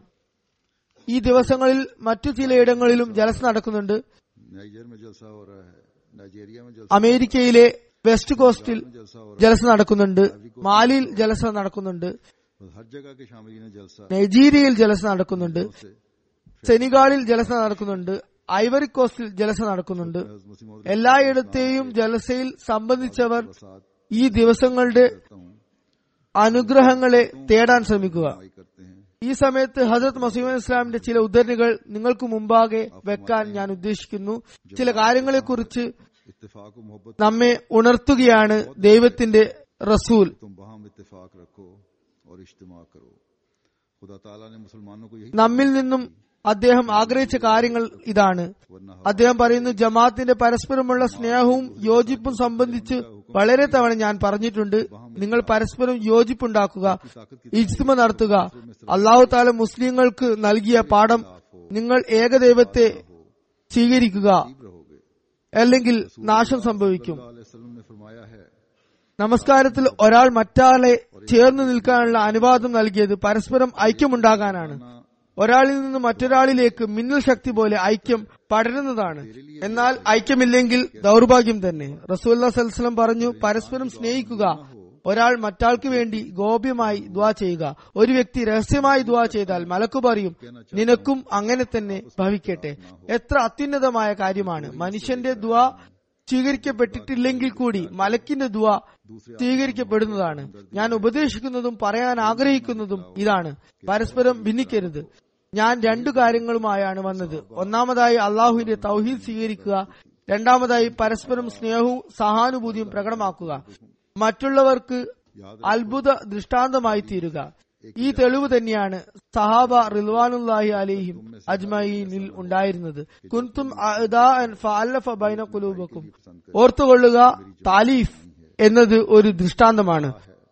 ഈ ദിവസങ്ങളിൽ മറ്റു ചിലയിടങ്ങളിലും ജലസ നടക്കുന്നുണ്ട് नाइजर में जलसा हो रहा है नाइजीरिया में जलसा അമേരിക്കയിലെ വെസ്റ്റ് കോസ്റ്റിൽ में जलसा हो रहा ജലസ നടക്കുന്നുണ്ട് മാലിയിൽ ജലസ നടക്കുന്നുണ്ട് है हर जगह के शामिलीन जलसा നൈജീരിയയിൽ ജലസ നടക്കുന്നുണ്ട് से സെനിഗാളിൽ ജലസ നടക്കുന്നുണ്ട് ഐവറി കോസ്റ്റിൽ ജലസ നടക്കുന്നുണ്ട് मुस्लिम और എല്ലായിടത്തെയും ജലസയിൽ സംബന്ധിച്ചവർ साथ ഈ ദിവസങ്ങളുടെ करता हूँ അനുഗ്രഹങ്ങളെ തേടാൻ ശ്രമിക്കുക कमाई करते हैं ഈ സമയത്ത് ഹസരത് മസീമ ഇസ്ലാമിന്റെ ചില ഉദ്ധരണികൾ നിങ്ങൾക്ക് മുമ്പാകെ വെക്കാൻ ഞാൻ ഉദ്ദേശിക്കുന്നു ചില കാര്യങ്ങളെക്കുറിച്ച് इत्तेफाक और मोहब्बत നമ്മെ ഉണർത്തുകയാണ് ദൈവത്തിന്റെ റസൂൽ तुम वहां इत्तेफाक रखो और इज्तिमा करो खुदा ताला ने मुसलमानों को यही നമ്മിൽ നിന്നും അദ്ദേഹം ആഗ്രഹിച്ച കാര്യങ്ങൾ ഇതാണ് वरना അദ്ദേഹം പറയുന്നു ജമാഅത്തിന്റെ പരസ്പരമുള്ള സ്നേഹവും യോജിപ്പും സംബന്ധിച്ച് വളരെ തവണ ഞാൻ പറഞ്ഞിട്ടുണ്ട് നിങ്ങൾ പരസ്പരം യോജിപ്പുണ്ടാക്കുക ഇജ്തിമ നടത്തുക അള്ളാഹു താല മുസ്ലിങ്ങൾക്ക് നൽകിയ പാഠം നിങ്ങൾ ഏകദൈവത്തെ സ്വീകരിക്കുക रहोगे അല്ലെങ്കിൽ നാശം സംഭവിക്കും अल्लाह वसल्लम ने फरमाया है നമസ്കാരത്തിൽ ഒരാൾ മറ്റാളെ ചേർന്ന് നിൽക്കാനുള്ള അനുവാദം നൽകിയത് പരസ്പരം ഐക്യമുണ്ടാകാനാണ് ഒരാളിൽ നിന്ന് മറ്റൊരാളിലേക്ക് മിന്നൽ ശക്തി പോലെ ഐക്യം പടരുന്നതാണ് എന്നാൽ ഐക്യമില്ലെങ്കിൽ ദൗർഭാഗ്യം തന്നെ റസൂല്ലാ സൽസ്ലം പറഞ്ഞു പരസ്പരം സ്നേഹിക്കുക ഒരാൾ മറ്റാൾക്ക് വേണ്ടി ഗോപ്യമായി ദ്വാ ചെയ്യുക ഒരു വ്യക്തി രഹസ്യമായി ദ്വാ ചെയ്താൽ മലക്കു പറയും നിനക്കും അങ്ങനെ തന്നെ ഭവിക്കട്ടെ എത്ര അത്യുന്നതമായ കാര്യമാണ് മനുഷ്യന്റെ ദ്വാ സ്വീകരിക്കപ്പെട്ടിട്ടില്ലെങ്കിൽ കൂടി മലക്കിന്റെ ദ്വാ സ്വീകരിക്കപ്പെടുന്നതാണ് ഞാൻ ഉപദേശിക്കുന്നതും പറയാൻ ആഗ്രഹിക്കുന്നതും ഇതാണ് പരസ്പരം ഭിന്നിക്കരുത് ഞാൻ രണ്ടു കാര്യങ്ങളുമായാണ് വന്നത് ഒന്നാമതായി അള്ളാഹുവിന്റെ തൗഹീദ് സ്വീകരിക്കുക രണ്ടാമതായി പരസ്പരം സ്നേഹവും സഹാനുഭൂതിയും പ്രകടമാക്കുക മറ്റുള്ളവർക്ക് അത്ഭുത ദൃഷ്ടാന്തമായി തീരുക ഈ തെളിവ് തന്നെയാണ് സഹാബ റിൽവാനുല്ലാഹി അലിഹിം അജ്മീനിൽ ഉണ്ടായിരുന്നത് കുന്തും അഅദാഅൻ ഫഅല്ലഫ ബൈന ഖുലൂബക്കും ഓർത്തുകൊള്ളുക താലീഫ് എന്നത് ഒരു ദൃഷ്ടാന്തമാണ്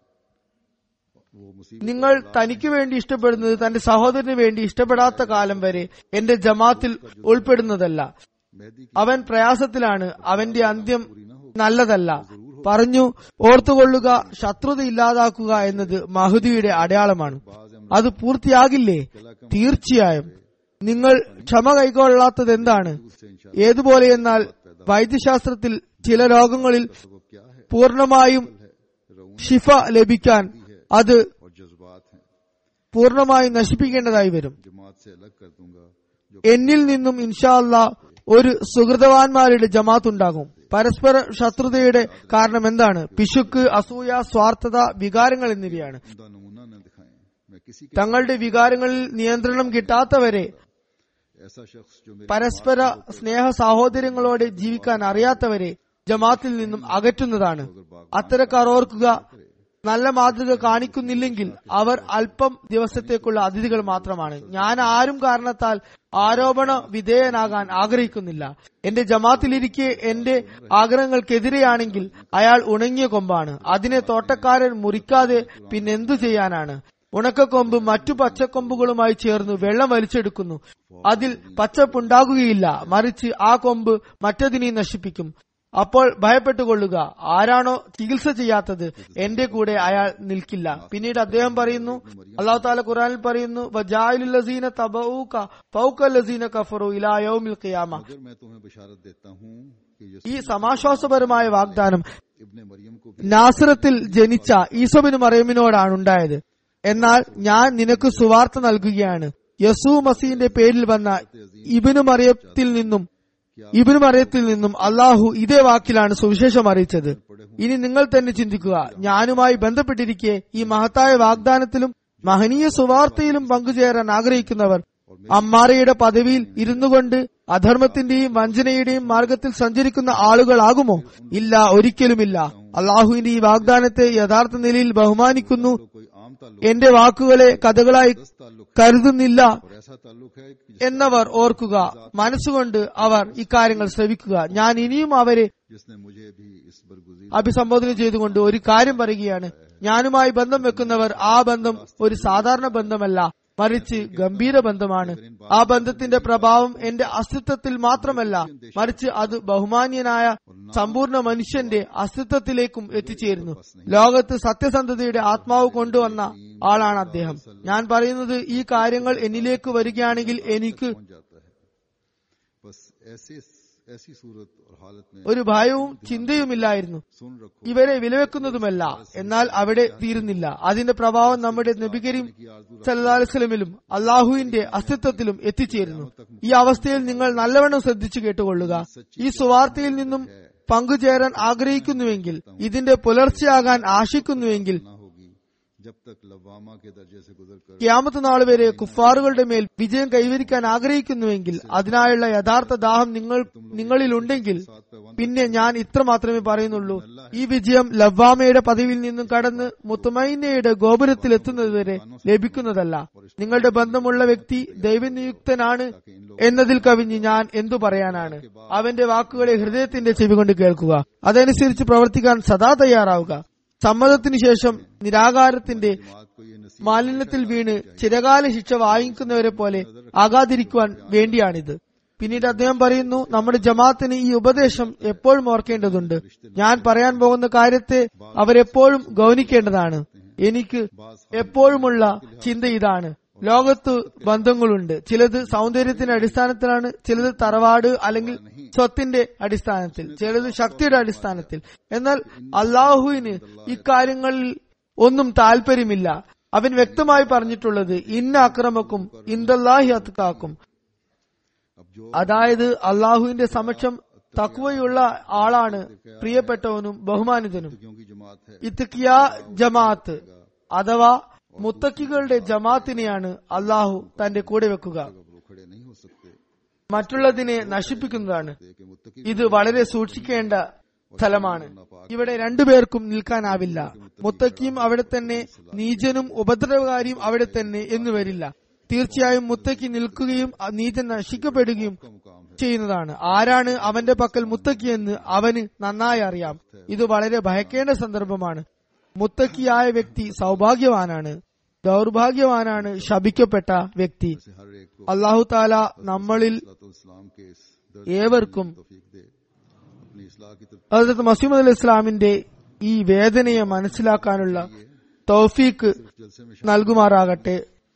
वो मुसीबत നിങ്ങൾ തനിക്ക് വേണ്ടി ഇഷ്ടപ്പെടുന്നത് തന്റെ സഹോദരന് വേണ്ടി ഇഷ്ടപ്പെടാത്ത കാലം വരെ എന്റെ ജമാത്തിൽ ഉൾപ്പെടുന്നതല്ല मेहदी की അവൻ പ്രയാസത്തിലാണ് അവന്റെ അന്ത്യം നല്ലതല്ല പറഞ്ഞു ഓർത്തുകൊള്ളുക ശത്രുത ഇല്ലാതാക്കുക എന്നത് മഹുദിയുടെ അടയാളമാണ് അത് പൂർത്തിയാകില്ലേ തീർച്ചയായും നിങ്ങൾ ക്ഷമ കൈക്കൊള്ളാത്തത് എന്താണ് से इंशा ഏതുപോലെ എന്നാൽ വൈദ്യശാസ്ത്രത്തിൽ ചില രോഗങ്ങളിൽ वो क्या है പൂർണ്ണമായും रऊन ഷിഫ ലഭിക്കാൻ അത് और जज्बात हैं പൂർണ്ണമായും നശിപ്പിക്കേണ്ടതായി വരും जमात से अलग कर दूंगा जो എന്നിൽ നിന്നും ഇൻഷാ അല്ലാ ഒരു സുഹൃതവാന്മാരുടെ ജമാത്ത് ഉണ്ടാകും പരസ്പര ശത്രുതയുടെ കാരണം എന്താണ് പിശുക്ക് അസൂയ സ്വാർത്ഥത വികാരങ്ങൾ എന്നിവയാണ് उमदा नमूना न दिखाएं मैं किसी के തങ്ങളുടെ വികാരങ്ങളിൽ നിയന്ത്രണം കിട്ടാത്തവരെ ऐसा शख्स जो मेरे പരസ്പര സ്നേഹ സാഹോദര്യങ്ങളോടെ ജീവിക്കാൻ അറിയാത്തവരെ ജമാത്തിൽ നിന്നും അകറ്റുന്നതാണ് അത്തരക്കാർ ഓർക്കുക നല്ല മാതൃക കാണിക്കുന്നില്ലെങ്കിൽ അവർ അല്പം ദിവസത്തേക്കുള്ള അതിഥികൾ മാത്രമാണ് ഞാൻ ആരും കാരണത്താൽ ആരോപണ വിധേയനാകാൻ ആഗ്രഹിക്കുന്നില്ല എന്റെ ജമാത്തിലിരിക്കെ എന്റെ ആഗ്രഹങ്ങൾക്കെതിരെയാണെങ്കിൽ അയാൾ ഉണങ്ങിയ കൊമ്പാണ് അതിനെ തോട്ടക്കാരൻ മുറിക്കാതെ പിന്നെന്തു ചെയ്യാനാണ് ഉണക്കക്കൊമ്പ് മറ്റു പച്ചക്കൊമ്പുകളുമായി ചേർന്ന് വെള്ളം വലിച്ചെടുക്കുന്നു അതിൽ പച്ചപ്പുണ്ടാകുകയില്ല മറിച്ച് ആ കൊമ്പ് മറ്റതിനെ നശിപ്പിക്കും അപ്പോൾ ഭയപ്പെട്ടുകൊള്ളുക ആരാണോ ചികിത്സ ചെയ്യാത്തത് എന്റെ കൂടെ അയാൾ നിൽക്കില്ല പിന്നീട് അദ്ദേഹം പറയുന്നു അള്ളാഹു താല ഖുറാനിൽ പറയുന്നു വജായിലുല്ലസീന തബഊക ഫൗക്കല്ലസീന കഫറു ഇലാ യൗമിൽ ഖിയാമ मगर मैं तुम्हें बशारत देता हूँ कि ഈ यसू സമാശ്വാസപരമായ വാഗ്ദാനം इब्ने मरियम को भी നാസറത്തിൽ ജനിച്ച ഈസബിന് മറിയമിനോടാണ് ഉണ്ടായത് എന്നാൽ ഞാൻ നിനക്ക് സുവാർത്ത നൽകുകയാണ് യസൂ മസീന്റെ പേരിൽ വന്ന ഇബിനു മറിയത്തിൽ നിന്നും ഇബിനു മറിയത്തിൽ നിന്നും അള്ളാഹു ഇതേ വാക്കിലാണ് സുവിശേഷം അറിയിച്ചത് ഇനി നിങ്ങൾ തന്നെ ചിന്തിക്കുക ഞാനുമായി ബന്ധപ്പെട്ടിരിക്കെ ഈ മഹത്തായ വാഗ്ദാനത്തിലും മഹനീയ സുവാർത്തയിലും പങ്കുചേരാൻ ആഗ്രഹിക്കുന്നവർ അമ്മാറയുടെ പദവിയിൽ ഇരുന്നുകൊണ്ട് അധർമ്മത്തിന്റെയും വഞ്ചനയുടെയും മാർഗത്തിൽ സഞ്ചരിക്കുന്ന ആളുകളാകുമോ ഇല്ല ഒരിക്കലുമില്ല അള്ളാഹുവിന്റെ ഈ വാഗ്ദാനത്തെ യഥാർത്ഥ നിലയിൽ ബഹുമാനിക്കുന്നു कोई आम ताल्लुक എന്റെ വാക്കുകളെ കഥകളായി ताल्लुक കരുതുന്നില്ല और ऐसा ताल्लुक है कि എന്നവർ ഓർക്കുക മനസ്സുകൊണ്ട് അവർ ഇക്കാര്യങ്ങൾ ശ്രവിക്കുക ഞാൻ ഇനിയും അവരെ जिसने मुझे भी इस बरगुजीर അഭിസംബോധന ചെയ്തുകൊണ്ട് ഒരു കാര്യം പറയുകയാണ് ഞാനുമായി ബന്ധം വെക്കുന്നവർ ആ ബന്ധം ഒരു സാധാരണ ബന്ധമല്ല മറിച്ച് ഗംഭീര ബന്ധമാണ് ആ ബന്ധത്തിന്റെ പ്രഭാവം എന്റെ അസ്തിത്വത്തിൽ മാത്രമല്ല മറിച്ച് അത് ബഹുമാന്യനായ സമ്പൂർണ്ണ മനുഷ്യന്റെ അസ്തിത്വത്തിലേക്കും എത്തിച്ചേരുന്നു ലോകത്ത് സത്യസന്ധതയുടെ ആത്മാവ് കൊണ്ടുവന്ന ആളാണ് അദ്ദേഹം ഞാൻ പറയുന്നത് ഈ കാര്യങ്ങൾ എന്നിലേക്ക് വരികയാണെങ്കിൽ എനിക്ക് पहुंच जाता है बस ऐसे ऐसी सूरत और हालत में ഒരു ഭയവും ചിന്തയുമില്ലായിരുന്നു सुन रखो ഇവരെ വിലവെക്കുന്നതുമല്ല എന്നാൽ അവിടെ തീരുന്നില്ല അതിന്റെ പ്രഭാവം നമ്മുടെ നബി കരീം സല്ലല്ലാഹു അലൈഹി വസല്ലമിലും അള്ളാഹുവിന്റെ അസ്തിത്വത്തിലും എത്തിച്ചേരുന്നു ഈ അവസ്ഥയിൽ നിങ്ങൾ നല്ലവണ്ണം ശ്രദ്ധിച്ചു കേട്ടുകൊള്ളുക ഈ സുവാർത്തയിൽ നിന്നും പങ്കുചേരാൻ ആഗ്രഹിക്കുന്നുവെങ്കിൽ ഇതിന്റെ പുലർച്ചയാകാൻ ആശിക്കുന്നുവെങ്കിൽ ना होगी जब तक लवामा के दर्जे से गुजर कर ക്യാമത്ത് നാൾ വരെ കുഫാറുകളുടെ മേൽ വിജയം കൈവരിക്കാൻ ആഗ്രഹിക്കുന്നുവെങ്കിൽ അതിനായുള്ള യഥാർത്ഥ ദാഹം നിങ്ങൾ നിങ്ങളിലുണ്ടെങ്കിൽ പിന്നെ ഞാൻ ഇത്ര മാത്രമേ പറയുന്നുള്ളൂ ഈ വിജയം ലവ്വാമയുടെ പദവിയിൽ നിന്നും കടന്ന് മുത്തുമൈനയുടെ ഗോപുരത്തിൽ എത്തുന്നതുവരെ ലഭിക്കുന്നതല്ല നിങ്ങളുടെ ബന്ധമുള്ള വ്യക്തി ദൈവനിയുക്തനാണ് എന്നതിൽ കവിഞ്ഞ് ഞാൻ എന്തു പറയാനാണ് അവന്റെ വാക്കുകളെ ഹൃദയത്തിന്റെ ചെവി കൊണ്ട് കേൾക്കുക അതനുസരിച്ച് പ്രവർത്തിക്കാൻ സദാ തയ്യാറാവുക സമ്മതത്തിനു ശേഷം നിരാകാരത്തിന്റെ बात को ये नसीब മാലിന്യത്തിൽ വീണ് ചിരകാല ശിക്ഷ വാങ്ങിക്കുന്നവരെ പോലെ ആകാതിരിക്കുവാൻ വേണ്ടിയാണിത് പിന്നീട് അദ്ദേഹം പറയുന്നു നമ്മുടെ ജമാഅത്തിന് ഈ ഉപദേശം എപ്പോഴും ഓർക്കേണ്ടതുണ്ട് ഞാൻ പറയാൻ പോകുന്ന കാര്യത്തെ അവരെപ്പോഴും ഗൗനിക്കേണ്ടതാണ് എനിക്ക് എപ്പോഴുമുള്ള ചിന്ത ഇതാണ് ലോകത്ത് ബന്ധങ്ങളുണ്ട് ചിലത് സൗന്ദര്യത്തിന്റെ അടിസ്ഥാനത്തിലാണ് ചിലത് തറവാട് അല്ലെങ്കിൽ സ്വത്തിന്റെ അടിസ്ഥാനത്തിൽ ചിലത് ശക്തിയുടെ അടിസ്ഥാനത്തിൽ എന്നാൽ അള്ളാഹുവിന് ഇക്കാര്യങ്ങളിൽ ഒന്നും താല്പര്യമില്ല അവൻ വ്യക്തമായി പറഞ്ഞിട്ടുള്ളത് ഇന്ന അക്രമക്കും ഇന്ദല്ലാഹി അത്കാക്കും अब जो അതായത് അള്ളാഹുവിന്റെ സമക്ഷം തക്വയുള്ള ആളാണ് പ്രിയപ്പെട്ടവനും ബഹുമാനിതനും क्योंकि जमात है ഇത്തക്കിയ ജമാഅത്ത് അഥവാ മുത്തക്കികളുടെ ജമാഅത്തിനെയാണ് അള്ളാഹു തന്റെ കൂടെ വെക്കുക वो खड़े नहीं हो सकते മറ്റുള്ളതിനെ നശിപ്പിക്കുന്നതാണ് कि मुत्तकी ഇത് വളരെ സൂക്ഷിക്കേണ്ട സ്ഥലമാണ് ഇവിടെ രണ്ടുപേർക്കും നിൽക്കാനാവില്ല മുത്തക്കിയും അവിടെ തന്നെ നീചനും ഉപദ്രവകാരിയും അവിടെ തന്നെ എന്ന് വരില്ല തീർച്ചയായും മുത്തക്കി നിൽക്കുകയും ആ നീചൻ നശിക്കപ്പെടുകയും ചെയ്യുന്നതാണ് ആരാണ് അവന്റെ പക്കൽ മുത്തക്കി എന്ന് അവന് നന്നായി അറിയാം ഇത് വളരെ ഭയക്കേണ്ട സന്ദർഭമാണ് മുത്തക്കിയായ വ്യക്തി സൗഭാഗ്യവാനാണ് ദൗർഭാഗ്യവാനാണ് ശപിക്കപ്പെട്ട വ്യക്തി से हर एक को അള്ളാഹു താല നമ്മളിൽ इस्लाम के इस दर्द ഏവർക്കും तौफीक दे अपनी इस्लाह की तरफ ഹസരത്ത് മസീമദ് അലി ഇസ്ലാമിന്റെ ഈ വേദനയെ മനസ്സിലാക്കാനുള്ള തൗഫീക്ക് जलसे में നൽകുമാറാകട്ടെ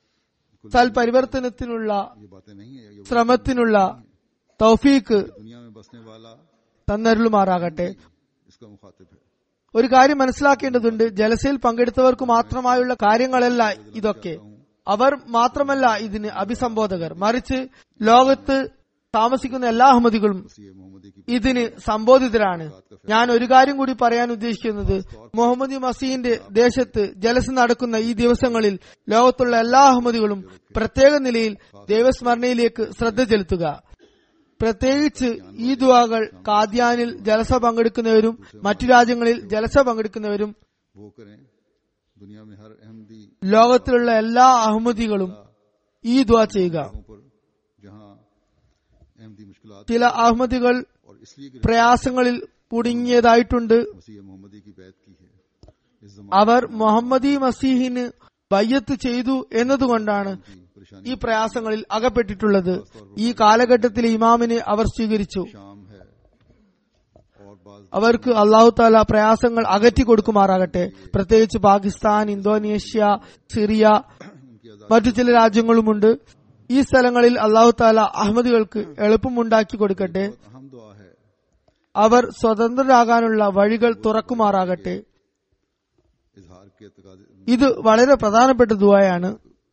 സൽപരിവർത്തനത്തിനുള്ള ये बातें नहीं है ये ശ്രമത്തിനുള്ള തൗഫീക്ക് दुनिया में बसने वाला തന്നരുളുമാറാകട്ടെ इसका मुखातिब है ഒരു കാര്യം മനസ്സിലാക്കേണ്ടതുണ്ട് ജലസയിൽ പങ്കെടുത്തവർക്ക് മാത്രമായുള്ള കാര്യങ്ങളല്ല ഇതൊക്കെ അവർ മാത്രമല്ല ഇതിന് അഭിസംബോധകർ മറിച്ച് ലോകത്ത് താമസിക്കുന്ന എല്ലാ അഹമ്മദികളും ये मोहम्मदी की ഇതിന് സംബോധിതരാണ് ഞാൻ ഒരു കാര്യം കൂടി പറയാൻ ഉദ്ദേശിക്കുന്നത് മുഹമ്മദ് മസീന്റെ ദേശത്ത് ജലസ് നടക്കുന്ന ഈ ദിവസങ്ങളിൽ ലോകത്തുള്ള എല്ലാ അഹമ്മദികളും പ്രത്യേക നിലയിൽ ദൈവസ്മരണയിലേക്ക് ശ്രദ്ധ ചെലുത്തുക പ്രത്യേകിച്ച് ഈ ദുവാകൾ കാദ്യാനിൽ ജലസ പങ്കെടുക്കുന്നവരും മറ്റു രാജ്യങ്ങളിൽ ജലസ പങ്കെടുക്കുന്നവരും वो करें दुनिया में हर अहमदी ലോകത്തിലുള്ള എല്ലാ അഹമ്മദികളും ഈ ദുവാ ചെയ്യുക जगहों पर जहां अहमदी मुश्किल ചില അഹമ്മദികൾ और इसलिए कि പ്രയാസങ്ങളിൽ കുടുങ്ങിയതായിട്ടുണ്ട് मसीह मोहम्मदी की बैत की है इस അവർ മുഹമ്മദി മസീഹിന് ബയ്യത്ത് ചെയ്തു എന്നതുകൊണ്ടാണ് जमाने की परेशानी ഈ പ്രയാസങ്ങളിൽ അകപ്പെട്ടിട്ടുള്ളത് ഈ കാലഘട്ടത്തിലെ ഇമാമിനെ അവർ സ്വീകരിച്ചു शाम है और बाज അവർക്ക് അള്ളാഹു താല പ്രയാസങ്ങൾ അകറ്റി കൊടുക്കുമാറാകട്ടെ പ്രത്യേകിച്ച് പാകിസ്ഥാൻ ഇന്തോനേഷ്യ സിറിയ उनकी आजाद മറ്റു ചില രാജ്യങ്ങളുമുണ്ട് ഈ സ്ഥലങ്ങളിൽ അള്ളാഹു താല അഹമ്മദികൾക്ക് എളുപ്പമുണ്ടാക്കി കൊടുക്കട്ടെ अहम दुआ है അവർ സ്വതന്ത്രരാകാനുള്ള വഴികൾ തുറക്കുമാറാകട്ടെ इजहार के तकाजे ഇത് വളരെ പ്രധാനപ്പെട്ട ദുആയാണ്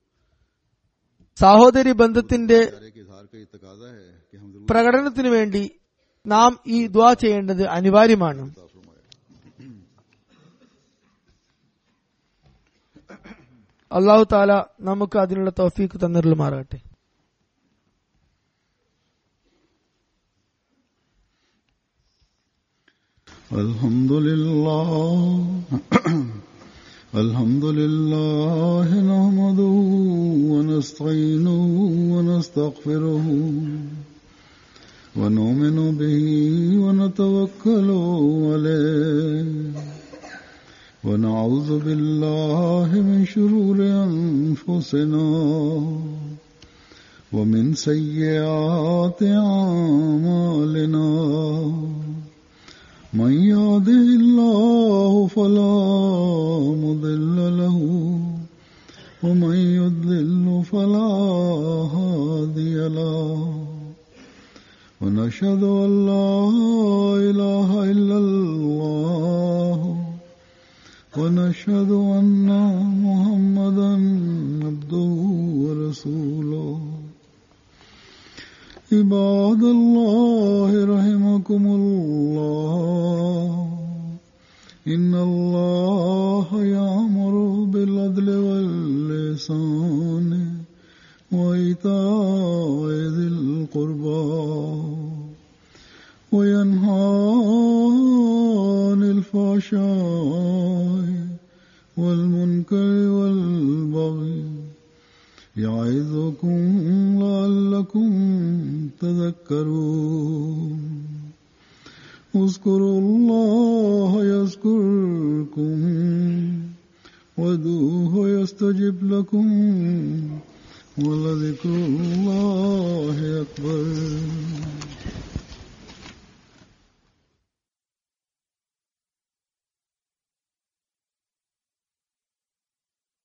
സഹോദരി ബന്ധത്തിന്റെ प्यारे के इजहार का ये तकाजा है कि हम जरूर പ്രകടനത്തിനു വേണ്ടി നാം ഈ ദ്വാ ചെയ്യേണ്ടത് അനിവാര്യമാണ് अता फरमाए അള്ളാഹു താല നമുക്ക് അതിനുള്ള തൗഫീക്ക് തന്നിരുമാറാകട്ടെ الحمد لله الحمد لله نحمده ونستعينه ونستغفره ونؤمن به ونتوكل عليه ونعوذ بالله من شرور أنفسنا ومن سيئات أعمالنا من يهده الله فلا مضل له ومن يضلل فلا هادي له ونشهد أن لا إله إلا الله ونشهد أن محمدا عبده ورسوله عباد الله رحمكم الله إن الله يأمر بالعدل واللسان وإيتاء ذي القربى وينهى عن الفحشاء والمنكر والبغي يعظكم لعلكم تذكرون اذكروا الله يذكركم وادعوه يستجب لكم ولذكر الله أكبر